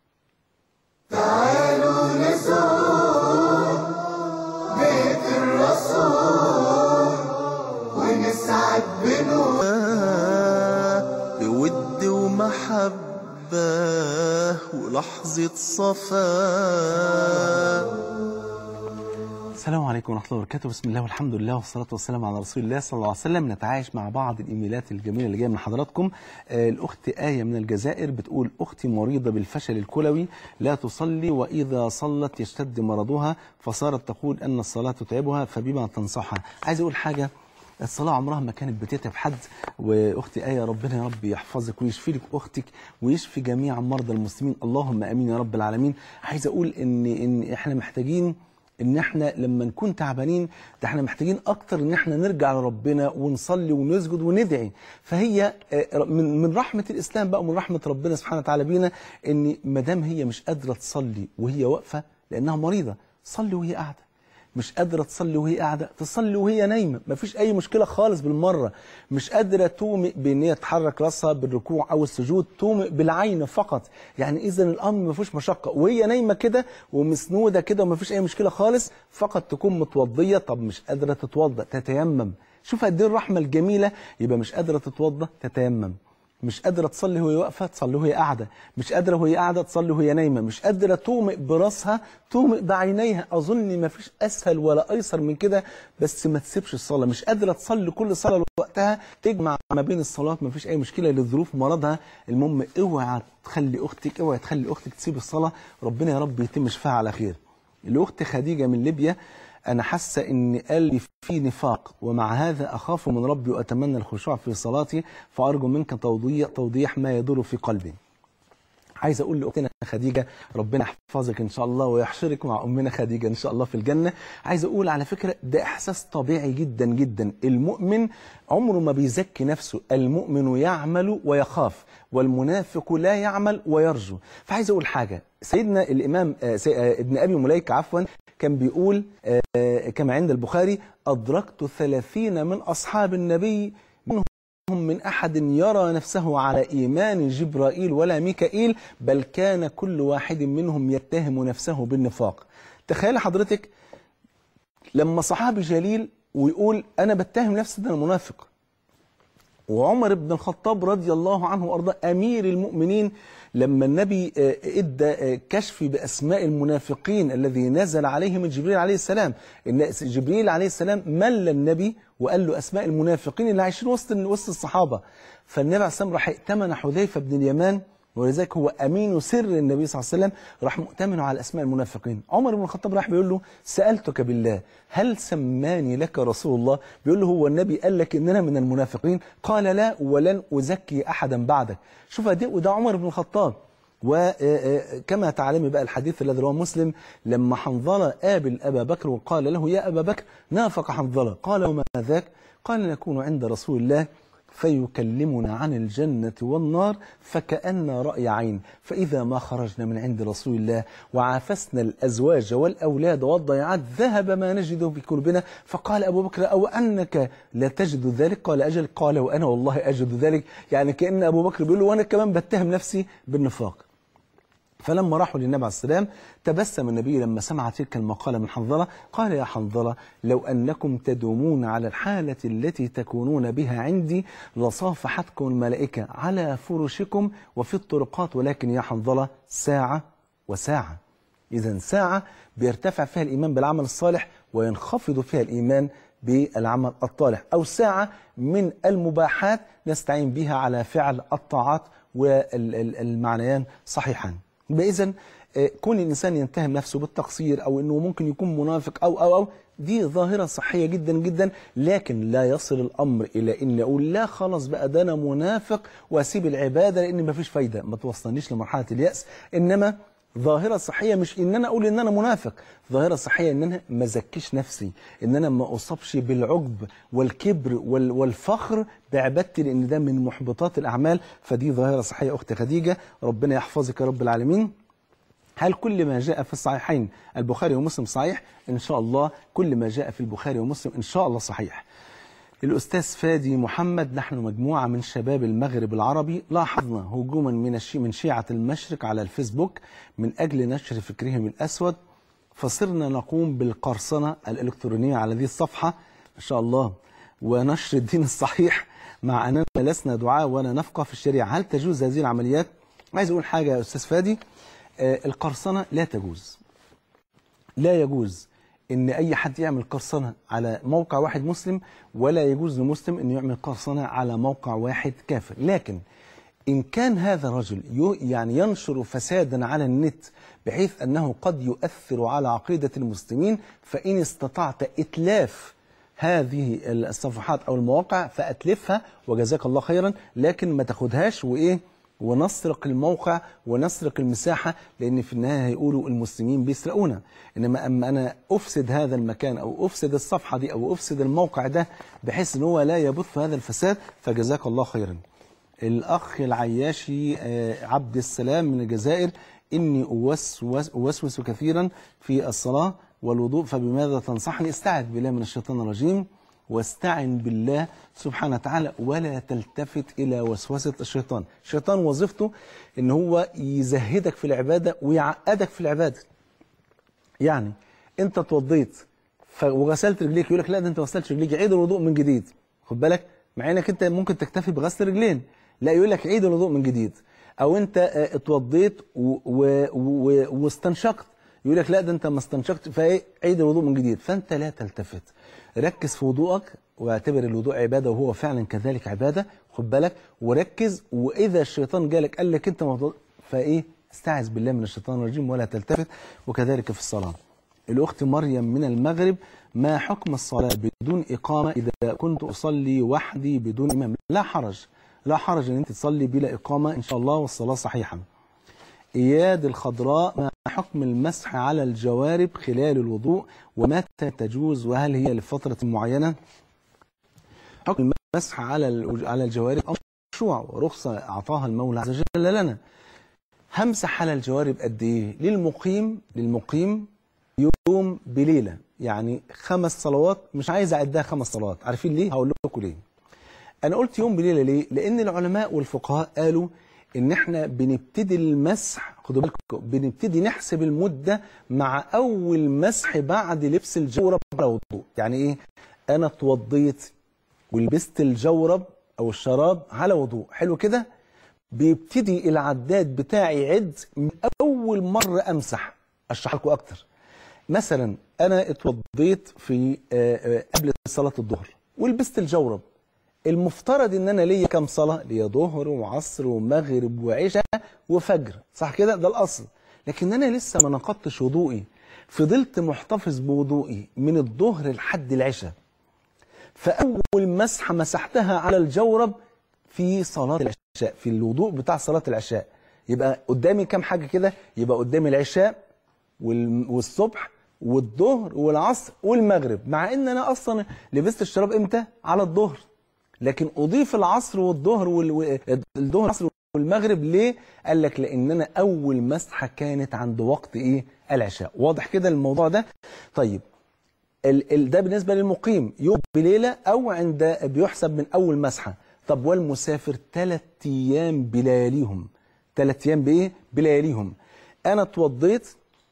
بود ومحبة ولحظة صفاء السلام عليكم ورحمة الله وبركاته بسم الله والحمد لله والصلاة والسلام على رسول الله صلى الله عليه وسلم نتعايش مع بعض الإيميلات الجميلة اللي جاية من حضراتكم آه الأخت آية من الجزائر بتقول أختي مريضة بالفشل الكلوي لا تصلي وإذا صلت يشتد مرضها فصارت تقول أن الصلاة تتعبها فبما تنصحها عايز أقول حاجة الصلاة عمرها ما كانت بتتعب حد واختي آية ربنا يا رب يحفظك ويشفي لك اختك ويشفي جميع مرضى المسلمين اللهم امين يا رب العالمين عايز اقول ان ان احنا محتاجين ان احنا لما نكون تعبانين ده احنا محتاجين اكتر ان احنا نرجع لربنا ونصلي ونسجد وندعي فهي آه، من من رحمه الاسلام بقى ومن رحمه ربنا سبحانه وتعالى بينا ان ما دام هي مش قادره تصلي وهي واقفه لانها مريضه صلي وهي قاعده مش قادرة تصلي وهي قاعدة تصلي وهي نايمة مفيش أي مشكلة خالص بالمرة مش قادرة تومئ بإن هي تحرك راسها بالركوع أو السجود تومئ بالعين فقط يعني إذا الأمر مفيش مشقة وهي نايمة كده ومسنودة كده ومفيش أي مشكلة خالص فقط تكون متوضية طب مش قادرة تتوضأ تتيمم شوف قد إيه الرحمة الجميلة يبقى مش قادرة تتوضأ تتيمم مش قادرة تصلي وهي واقفة تصلي وهي قاعدة مش قادرة وهي قاعدة تصلي وهي نايمة مش قادرة تومئ براسها تومئ بعينيها أظن ما فيش أسهل ولا أيسر من كده بس ما تسيبش الصلاة مش قادرة تصلي كل صلاة لوقتها تجمع ما بين الصلاة ما فيش أي مشكلة لظروف مرضها المهم اوعى تخلي أختك اوعى تخلي أختك تسيب الصلاة ربنا يا رب يتم شفاها على خير الأخت خديجة من ليبيا أنا حاسة إن قلبي في نفاق ومع هذا أخاف من ربي وأتمنى الخشوع في صلاتي فأرجو منك توضيح توضيح ما يدور في قلبي عايز اقول لاختنا خديجه ربنا يحفظك ان شاء الله ويحشرك مع امنا خديجه ان شاء الله في الجنه عايز اقول على فكره ده احساس طبيعي جدا جدا المؤمن عمره ما بيزكي نفسه المؤمن يعمل ويخاف والمنافق لا يعمل ويرجو فعايز اقول حاجه سيدنا الامام آه، سي- آه، ابن ابي مليكه عفوا كان بيقول آه، كما عند البخاري ادركت ثلاثين من اصحاب النبي منهم منهم من أحد يرى نفسه على إيمان جبرائيل ولا ميكائيل بل كان كل واحد منهم يتهم نفسه بالنفاق تخيل حضرتك لما صحابي جليل ويقول أنا بتهم نفسي ده أنا منافق وعمر بن الخطاب رضي الله عنه وارضاه امير المؤمنين لما النبي آه، ادى آه، كشف باسماء المنافقين الذي نزل عليه من جبريل عليه السلام ان جبريل عليه السلام مل النبي وقال له اسماء المنافقين اللي عايشين وسط وسط الصحابه فالنبي عليه السلام راح ائتمن حذيفه بن اليمان ولذلك هو امين سر النبي صلى الله عليه وسلم راح مؤتمن على اسماء المنافقين عمر بن الخطاب راح بيقول له سالتك بالله هل سماني لك رسول الله بيقول له هو النبي قال لك اننا من المنافقين قال لا ولن ازكي احدا بعدك شوف قد ايه وده عمر بن الخطاب وكما تعلمي بقى الحديث الذي رواه مسلم لما حنظله قابل ابا بكر وقال له يا ابا بكر نافق حنظله قال وما ذاك قال نكون عند رسول الله فيكلمنا عن الجنة والنار فكأن رأي عين فإذا ما خرجنا من عند رسول الله وعافسنا الأزواج والأولاد والضيعات ذهب ما نجده في قلوبنا فقال أبو بكر أو أنك لا تجد ذلك قال أجل قال وأنا والله أجد ذلك يعني كأن أبو بكر بيقول له وأنا كمان بتهم نفسي بالنفاق فلما راحوا للنبي عليه السلام تبسم النبي لما سمع تلك المقالة من حنظلة قال يا حنظلة لو أنكم تدومون على الحالة التي تكونون بها عندي لصافحتكم الملائكة على فرشكم وفي الطرقات ولكن يا حنظلة ساعة وساعة إذا ساعة بيرتفع فيها الإيمان بالعمل الصالح وينخفض فيها الإيمان بالعمل الطالح أو ساعة من المباحات نستعين بها على فعل الطاعات والمعنيان صحيحان إذا كون الإنسان يتهم نفسه بالتقصير أو أنه ممكن يكون منافق أو أو أو دي ظاهرة صحية جدا جدا لكن لا يصل الأمر إلى أن أقول لا خلاص بقى ده أنا منافق وأسيب العبادة لأن مفيش فايدة ما توصلنيش لمرحلة اليأس إنما ظاهرة صحية مش ان انا اقول ان انا منافق ظاهرة صحية ان انا ما زكيش نفسي ان انا ما اصابش بالعجب والكبر وال والفخر بعبادتي لان ده من محبطات الاعمال فدي ظاهرة صحية اختي خديجة ربنا يحفظك يا رب العالمين هل كل ما جاء في الصحيحين البخاري ومسلم صحيح ان شاء الله كل ما جاء في البخاري ومسلم ان شاء الله صحيح الأستاذ فادي محمد نحن مجموعة من شباب المغرب العربي لاحظنا هجوما من الشي من شيعة المشرق على الفيسبوك من أجل نشر فكرهم الأسود فصرنا نقوم بالقرصنة الإلكترونية على هذه الصفحة إن شاء الله ونشر الدين الصحيح مع أننا لسنا دعاء ولا نفقه في الشريعة هل تجوز هذه العمليات؟ عايز أقول حاجة يا أستاذ فادي آه القرصنة لا تجوز لا يجوز ان اي حد يعمل قرصنه على موقع واحد مسلم ولا يجوز لمسلم انه يعمل قرصنه على موقع واحد كافر لكن ان كان هذا الرجل يعني ينشر فسادا على النت بحيث انه قد يؤثر على عقيده المسلمين فان استطعت اتلاف هذه الصفحات او المواقع فاتلفها وجزاك الله خيرا لكن ما تاخدهاش وايه ونسرق الموقع ونسرق المساحة لأن في النهاية هيقولوا المسلمين بيسرقونا إنما أما أنا أفسد هذا المكان أو أفسد الصفحة دي أو أفسد الموقع ده بحيث أن هو لا يبث هذا الفساد فجزاك الله خيرا الأخ العياشي عبد السلام من الجزائر إني أوسوس, أوسوس كثيرا في الصلاة والوضوء فبماذا تنصحني استعذ بالله من الشيطان الرجيم واستعن بالله سبحانه وتعالى ولا تلتفت إلى وسوسة الشيطان الشيطان وظيفته ان هو يزهدك في العبادة ويعقدك في العبادة يعني انت اتوضيت وغسلت رجليك يقول لك لا ده انت غسلت رجليك عيد الوضوء من جديد خد بالك مع انك انت ممكن تكتفي بغسل رجلين لا يقول لك عيد الوضوء من جديد او انت اتوضيت واستنشقت يقول لك لا ده انت ما استنشقت فايه عيد الوضوء من جديد فانت لا تلتفت ركز في وضوءك واعتبر الوضوء عباده وهو فعلا كذلك عباده خد بالك وركز واذا الشيطان جالك قال لك انت موضوع فايه استعذ بالله من الشيطان الرجيم ولا تلتفت وكذلك في الصلاه الاخت مريم من المغرب ما حكم الصلاه بدون اقامه اذا كنت اصلي وحدي بدون امام لا حرج لا حرج ان انت تصلي بلا اقامه ان شاء الله والصلاه صحيحه إياد الخضراء ما حكم المسح على الجوارب خلال الوضوء ومتى تجوز وهل هي لفترة معينة حكم المسح على على الجوارب أو مشروع ورخصة أعطاها المولى عز وجل لنا همسح على الجوارب قد إيه للمقيم للمقيم يوم بليلة يعني خمس صلوات مش عايز أعدها خمس صلوات عارفين ليه هقول لكم ليه أنا قلت يوم بليلة ليه لأن العلماء والفقهاء قالوا ان احنا بنبتدي المسح خدوا بالكم بنبتدي نحسب المده مع اول مسح بعد لبس الجورب على وضوء يعني ايه انا اتوضيت ولبست الجورب او الشراب على وضوء حلو كده بيبتدي العداد بتاعي يعد من اول مره امسح اشرح لكم اكتر مثلا انا اتوضيت في قبل صلاه الظهر ولبست الجورب المفترض ان انا ليا كام صلاه ليا ظهر وعصر ومغرب وعشاء وفجر صح كده ده الاصل لكن انا لسه ما نقضتش وضوئي فضلت محتفظ بوضوئي من الظهر لحد العشاء فاول مسحه مسحتها على الجورب في صلاه العشاء في الوضوء بتاع صلاه العشاء يبقى قدامي كام حاجه كده يبقى قدامي العشاء والصبح والظهر والعصر والمغرب مع ان انا اصلا لبست الشراب امتى على الظهر لكن اضيف العصر والظهر والظهر والعصر والمغرب ليه قال لك لان انا اول مسحه كانت عند وقت ايه العشاء واضح كده الموضوع ده طيب ال ال ده بالنسبه للمقيم يوم بليله او عند بيحسب من اول مسحه طب والمسافر ثلاث ايام بلياليهم ثلاث ايام بايه بلياليهم انا اتوضيت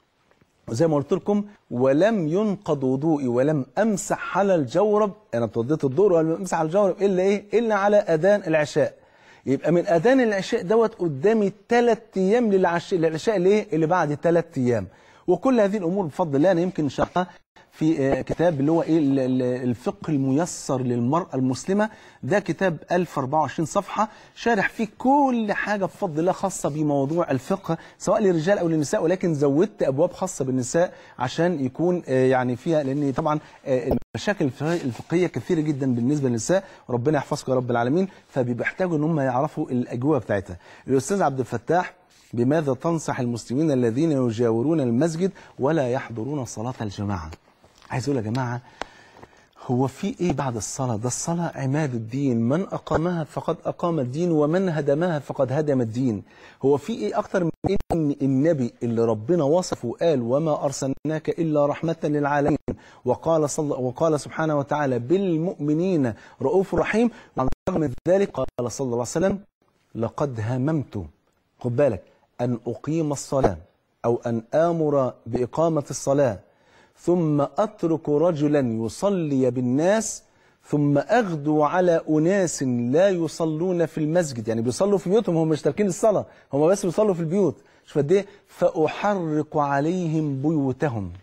زي ما قلت لكم ولم ينقض وضوئي ولم امسح على الجورب انا اتوضيت الظهر ولم امسح على الجورب الا ايه الا على اذان العشاء يبقى من اذان العشاء دوت قدامي ثلاث ايام للعشاء للعشاء الايه اللي بعد ثلاث ايام وكل هذه الامور بفضل الله انا يمكن شرحها في آه، كتاب اللي هو ايه ال- ال- الفقه الميسر للمرأة المسلمة ده كتاب 1024 صفحة شارح فيه كل حاجة بفضل الله خاصة بموضوع الفقه سواء للرجال او للنساء ولكن زودت ابواب خاصة بالنساء عشان يكون آه، يعني فيها لان طبعا آه، المشاكل الفقه- الفقهية كثيرة جدا بالنسبة للنساء وربنا يحفظكم يا رب العالمين فبيحتاجوا ان هم يعرفوا الاجوبة بتاعتها الاستاذ عبد الفتاح بماذا تنصح المسلمين الذين يجاورون المسجد ولا يحضرون صلاة الجماعة عايز اقول يا جماعه هو في ايه بعد الصلاه ده الصلاه عماد الدين من اقامها فقد اقام الدين ومن هدمها فقد هدم الدين هو في ايه اكتر من ان النبي اللي ربنا وصفه وقال وما ارسلناك الا رحمه للعالمين وقال صلى وقال سبحانه وتعالى بالمؤمنين رؤوف رحيم وعلى الرغم من ذلك قال صلى الله عليه وسلم لقد هممت خد بالك أن أقيم الصلاة أو أن آمر بإقامة الصلاة ثم أترك رجلا يصلي بالناس ثم أغدو على أناس لا يصلون في المسجد يعني بيصلوا في بيوتهم هم مش تاركين الصلاة هم بس بيصلوا في البيوت شوف قد إيه فأحرق عليهم بيوتهم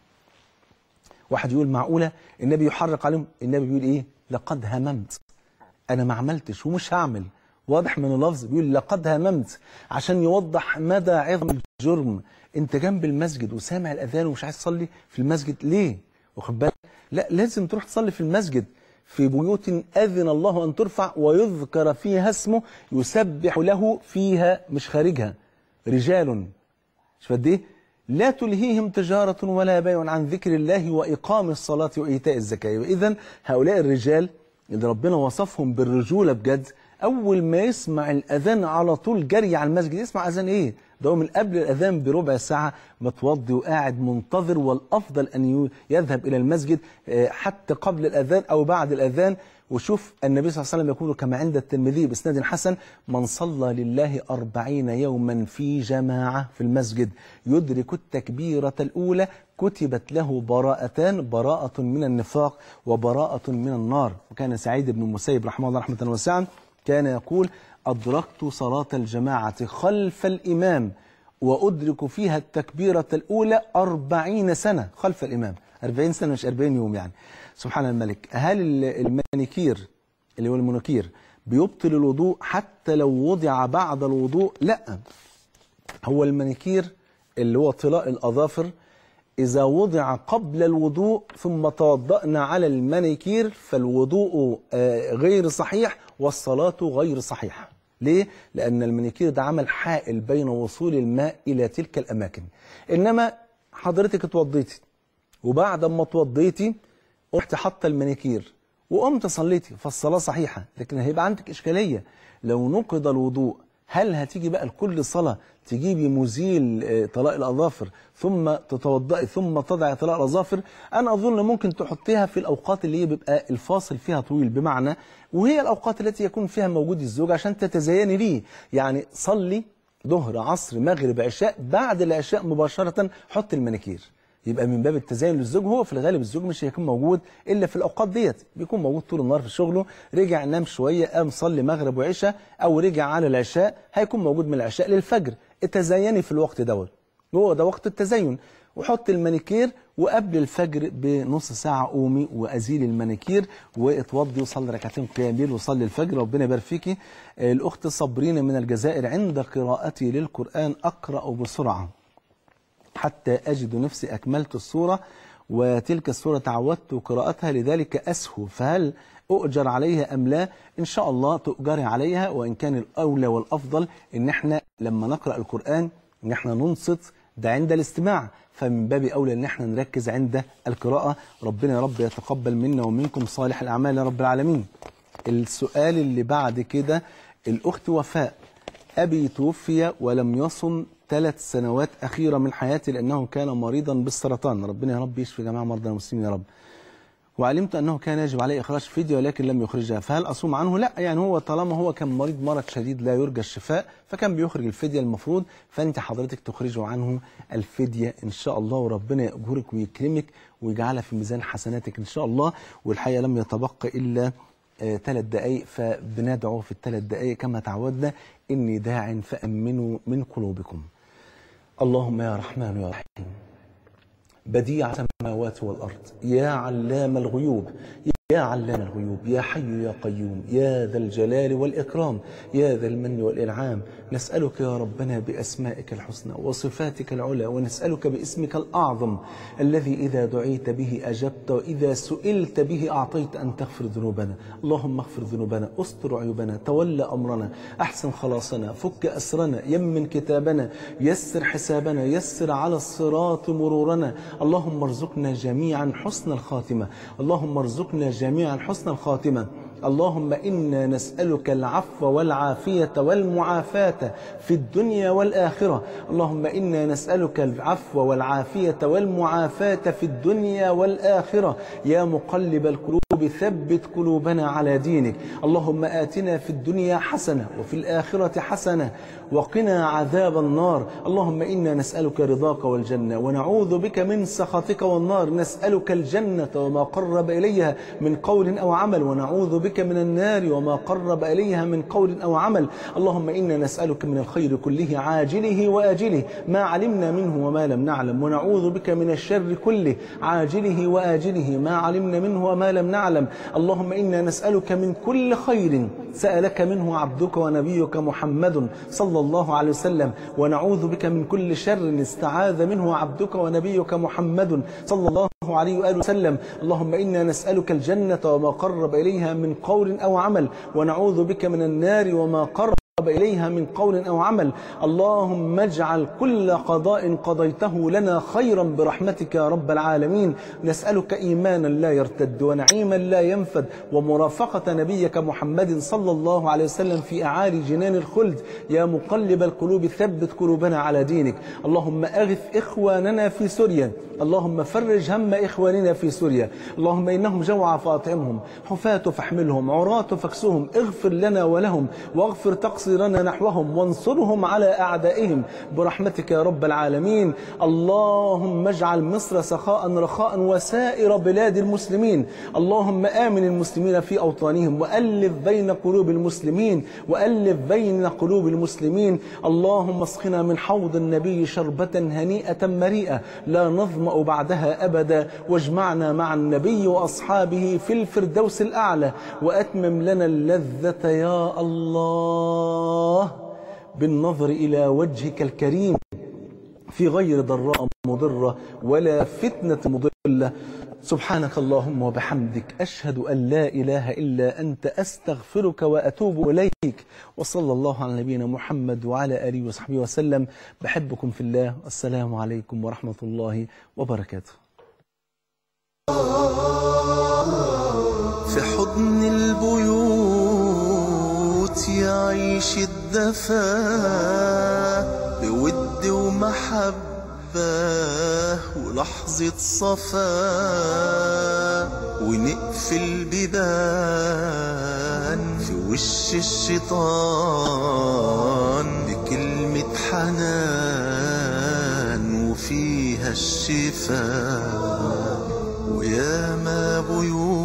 واحد يقول معقولة النبي يحرق عليهم النبي بيقول إيه لقد هممت انا ما عملتش ومش هعمل واضح من اللفظ بيقول لقد هممت عشان يوضح مدى عظم الجرم انت جنب المسجد وسامع الاذان ومش عايز تصلي في المسجد ليه واخد بالك لا لازم تروح تصلي في المسجد في بيوت اذن الله ان ترفع ويذكر فيها اسمه يسبح له فيها مش خارجها رجال شوف قد ايه لا تلهيهم تجارة ولا بيع عن ذكر الله وإقام الصلاة وإيتاء الزكاة إذا هؤلاء الرجال اللي ربنا وصفهم بالرجولة بجد أول ما يسمع الأذان على طول جري على المسجد يسمع أذان إيه؟ ده هو من قبل الأذان بربع ساعة متوضي وقاعد منتظر والأفضل أن ي- يذهب إلى المسجد آه، حتى قبل الأذان أو بعد الأذان وشوف النبي صلى الله عليه وسلم يقول كما عند الترمذي بإسناد حسن من صلى لله أربعين يوما في جماعة في المسجد يدرك التكبيرة الأولى كتبت له براءتان براءة من النفاق وبراءة من النار وكان سعيد بن المسيب رحمه الله رحمة واسعة كان يقول أدركت صلاة الجماعة خلف الإمام وأدرك فيها التكبيرة الأولى أربعين سنة خلف الإمام أربعين سنة مش أربعين يوم يعني سبحان الملك هل ال- المانيكير اللي هو المنوكير بيبطل الوضوء حتى لو وضع بعد الوضوء لا هو المانيكير اللي هو طلاء الأظافر إذا وضع قبل الوضوء ثم توضأنا على المانيكير فالوضوء آه، غير صحيح والصلاة غير صحيحة ليه؟ لأن المانيكير ده عمل حائل بين وصول الماء إلى تلك الأماكن إنما حضرتك اتوضيتي وبعد ما اتوضيتي رحت حاطه المانيكير وقمت صليتي فالصلاة صحيحة لكن هيبقى عندك إشكالية لو نقض الوضوء هل هتيجي بقى لكل صلاة تجيبي مزيل آه، طلاق الأظافر ثم تتوضئي ثم تضعي طلاق الأظافر أنا أظن ممكن تحطيها في الأوقات اللي هي بيبقى الفاصل فيها طويل بمعنى وهي الأوقات التي يكون فيها موجود الزوج عشان تتزيني ليه يعني صلي ظهر عصر مغرب عشاء بعد العشاء مباشرة حط المانيكير يبقى من باب التزين للزوج هو في الغالب الزوج مش هيكون موجود الا في الاوقات ديت بيكون موجود طول النهار في شغله رجع نام شويه قام صلي مغرب وعشاء او رجع على العشاء هيكون موجود من العشاء للفجر تزيني في الوقت دوت هو ده وقت التزين وحط المانيكير وقبل الفجر بنص ساعة قومي وأزيل المانيكير واتوضي وصلي ركعتين قيام ليل وصلي الفجر ربنا يبارك فيكي آه، الأخت صابرين من الجزائر عند قراءتي للقرآن أقرأ بسرعة حتى أجد نفسي أكملت السورة وتلك السورة تعودت قراءتها لذلك أسهو فهل أؤجر عليها أم لا إن شاء الله تؤجري عليها وإن كان الأولى والأفضل إن إحنا لما نقرأ القرآن إن إحنا ننصت ده عند الاستماع فمن باب أولى إن إحنا نركز عند القراءة ربنا يا رب يتقبل منا ومنكم صالح الأعمال يا رب العالمين السؤال اللي بعد كده الأخت وفاء أبي توفي ولم يصم ثلاث سنوات أخيرة من حياتي لأنه كان مريضا بالسرطان ربنا يا رب يشفي جميع مرضى المسلمين يا رب وعلمت أنه كان يجب عليه إخراج فدية ولكن لم يخرجها فهل أصوم عنه؟ لا يعني هو طالما هو كان مريض مرض شديد لا يرجى الشفاء فكان بيخرج الفدية المفروض فأنت حضرتك تخرجوا عنه الفدية إن شاء الله وربنا يأجرك ويكرمك ويجعلها في ميزان حسناتك إن شاء الله والحقيقة لم يتبقى إلا ثلاث دقائق فبندعو في الثلاث دقائق كما تعودنا إني داع فأمنوا من قلوبكم اللهم يا رحمن يا رحيم بديع السماوات والأرض يا علام الغيوب يا علام الغيوب يا حي يا قيوم يا ذا الجلال والإكرام يا ذا المن والإنعام نسألك يا ربنا بأسمائك الحسنى وصفاتك العلى ونسألك باسمك الأعظم الذي إذا دعيت به أجبت وإذا سئلت به أعطيت أن تغفر ذنوبنا اللهم اغفر ذنوبنا استر عيوبنا تولى أمرنا أحسن خلاصنا فك أسرنا يمن كتابنا يسر حسابنا يسر على الصراط مرورنا اللهم ارزقنا جميعا حسن الخاتمة اللهم ارزقنا جميعا حسن الخاتمة اللهم إنا نسألك العفو والعافية والمعافاة في الدنيا والآخرة اللهم إنا نسألك العفو والعافية والمعافاة في الدنيا والآخرة يا مقلب القلوب ثبت قلوبنا على دينك اللهم آتنا في الدنيا حسنة وفي الآخرة حسنة وقنا عذاب النار اللهم إنا نسألك رضاك والجنة ونعوذ بك من سخطك والنار نسألك الجنة وما قرب إليها من قول أو عمل ونعوذ بك من النار وما قرب إليها من قول أو عمل اللهم إنا نسألك من الخير كله عاجله وآجله ما علمنا منه وما لم نعلم ونعوذ بك من الشر كله عاجله وآجله ما علمنا منه وما لم نعلم اللهم إنا نسألك من كل خير سألك منه عبدك ونبيك محمد صلى الله عليه وسلم ونعوذ بك من كل شر استعاذ منه عبدك ونبيك محمد صلى الله عليه وآله وسلم اللهم إنا نسألك الجنة وما قرب إليها من قول أو عمل ونعوذ بك من النار وما قرب إليها من قول أو عمل اللهم اجعل كل قضاء قضيته لنا خيرا برحمتك يا رب العالمين نسألك إيمانا لا يرتد ونعيما لا ينفد ومرافقة نبيك محمد صلى الله عليه وسلم في أعالي جنان الخلد يا مقلب القلوب ثبت قلوبنا على دينك اللهم أغث إخواننا في سوريا اللهم فرج هم إخواننا في سوريا اللهم إنهم جوع فاطعمهم حفاة فاحملهم عراة فاكسهم اغفر لنا ولهم واغفر تقصيرنا نحوهم وانصرهم على أعدائهم برحمتك يا رب العالمين اللهم اجعل مصر سخاء رخاء وسائر بلاد المسلمين اللهم آمن المسلمين في أوطانهم وألف بين قلوب المسلمين وألف بين قلوب المسلمين اللهم اسقنا من حوض النبي شربة هنيئة مريئة لا نظمأ بعدها أبدا واجمعنا مع النبي وأصحابه في الفردوس الأعلى وأتمم لنا اللذة يا الله بالنظر إلى وجهك الكريم في غير ضراء مضرة ولا فتنة مضلة سبحانك اللهم وبحمدك أشهد أن لا إله إلا أنت أستغفرك وأتوب إليك وصلى الله على نبينا محمد وعلى آله وصحبه وسلم بحبكم في الله السلام عليكم ورحمة الله وبركاته في حضن البيوت يعيش الدفا بود ومحبة ولحظة صفا ونقفل بيبان في وش الشيطان بكلمة حنان وفيها الشفاء ويا ما بيوت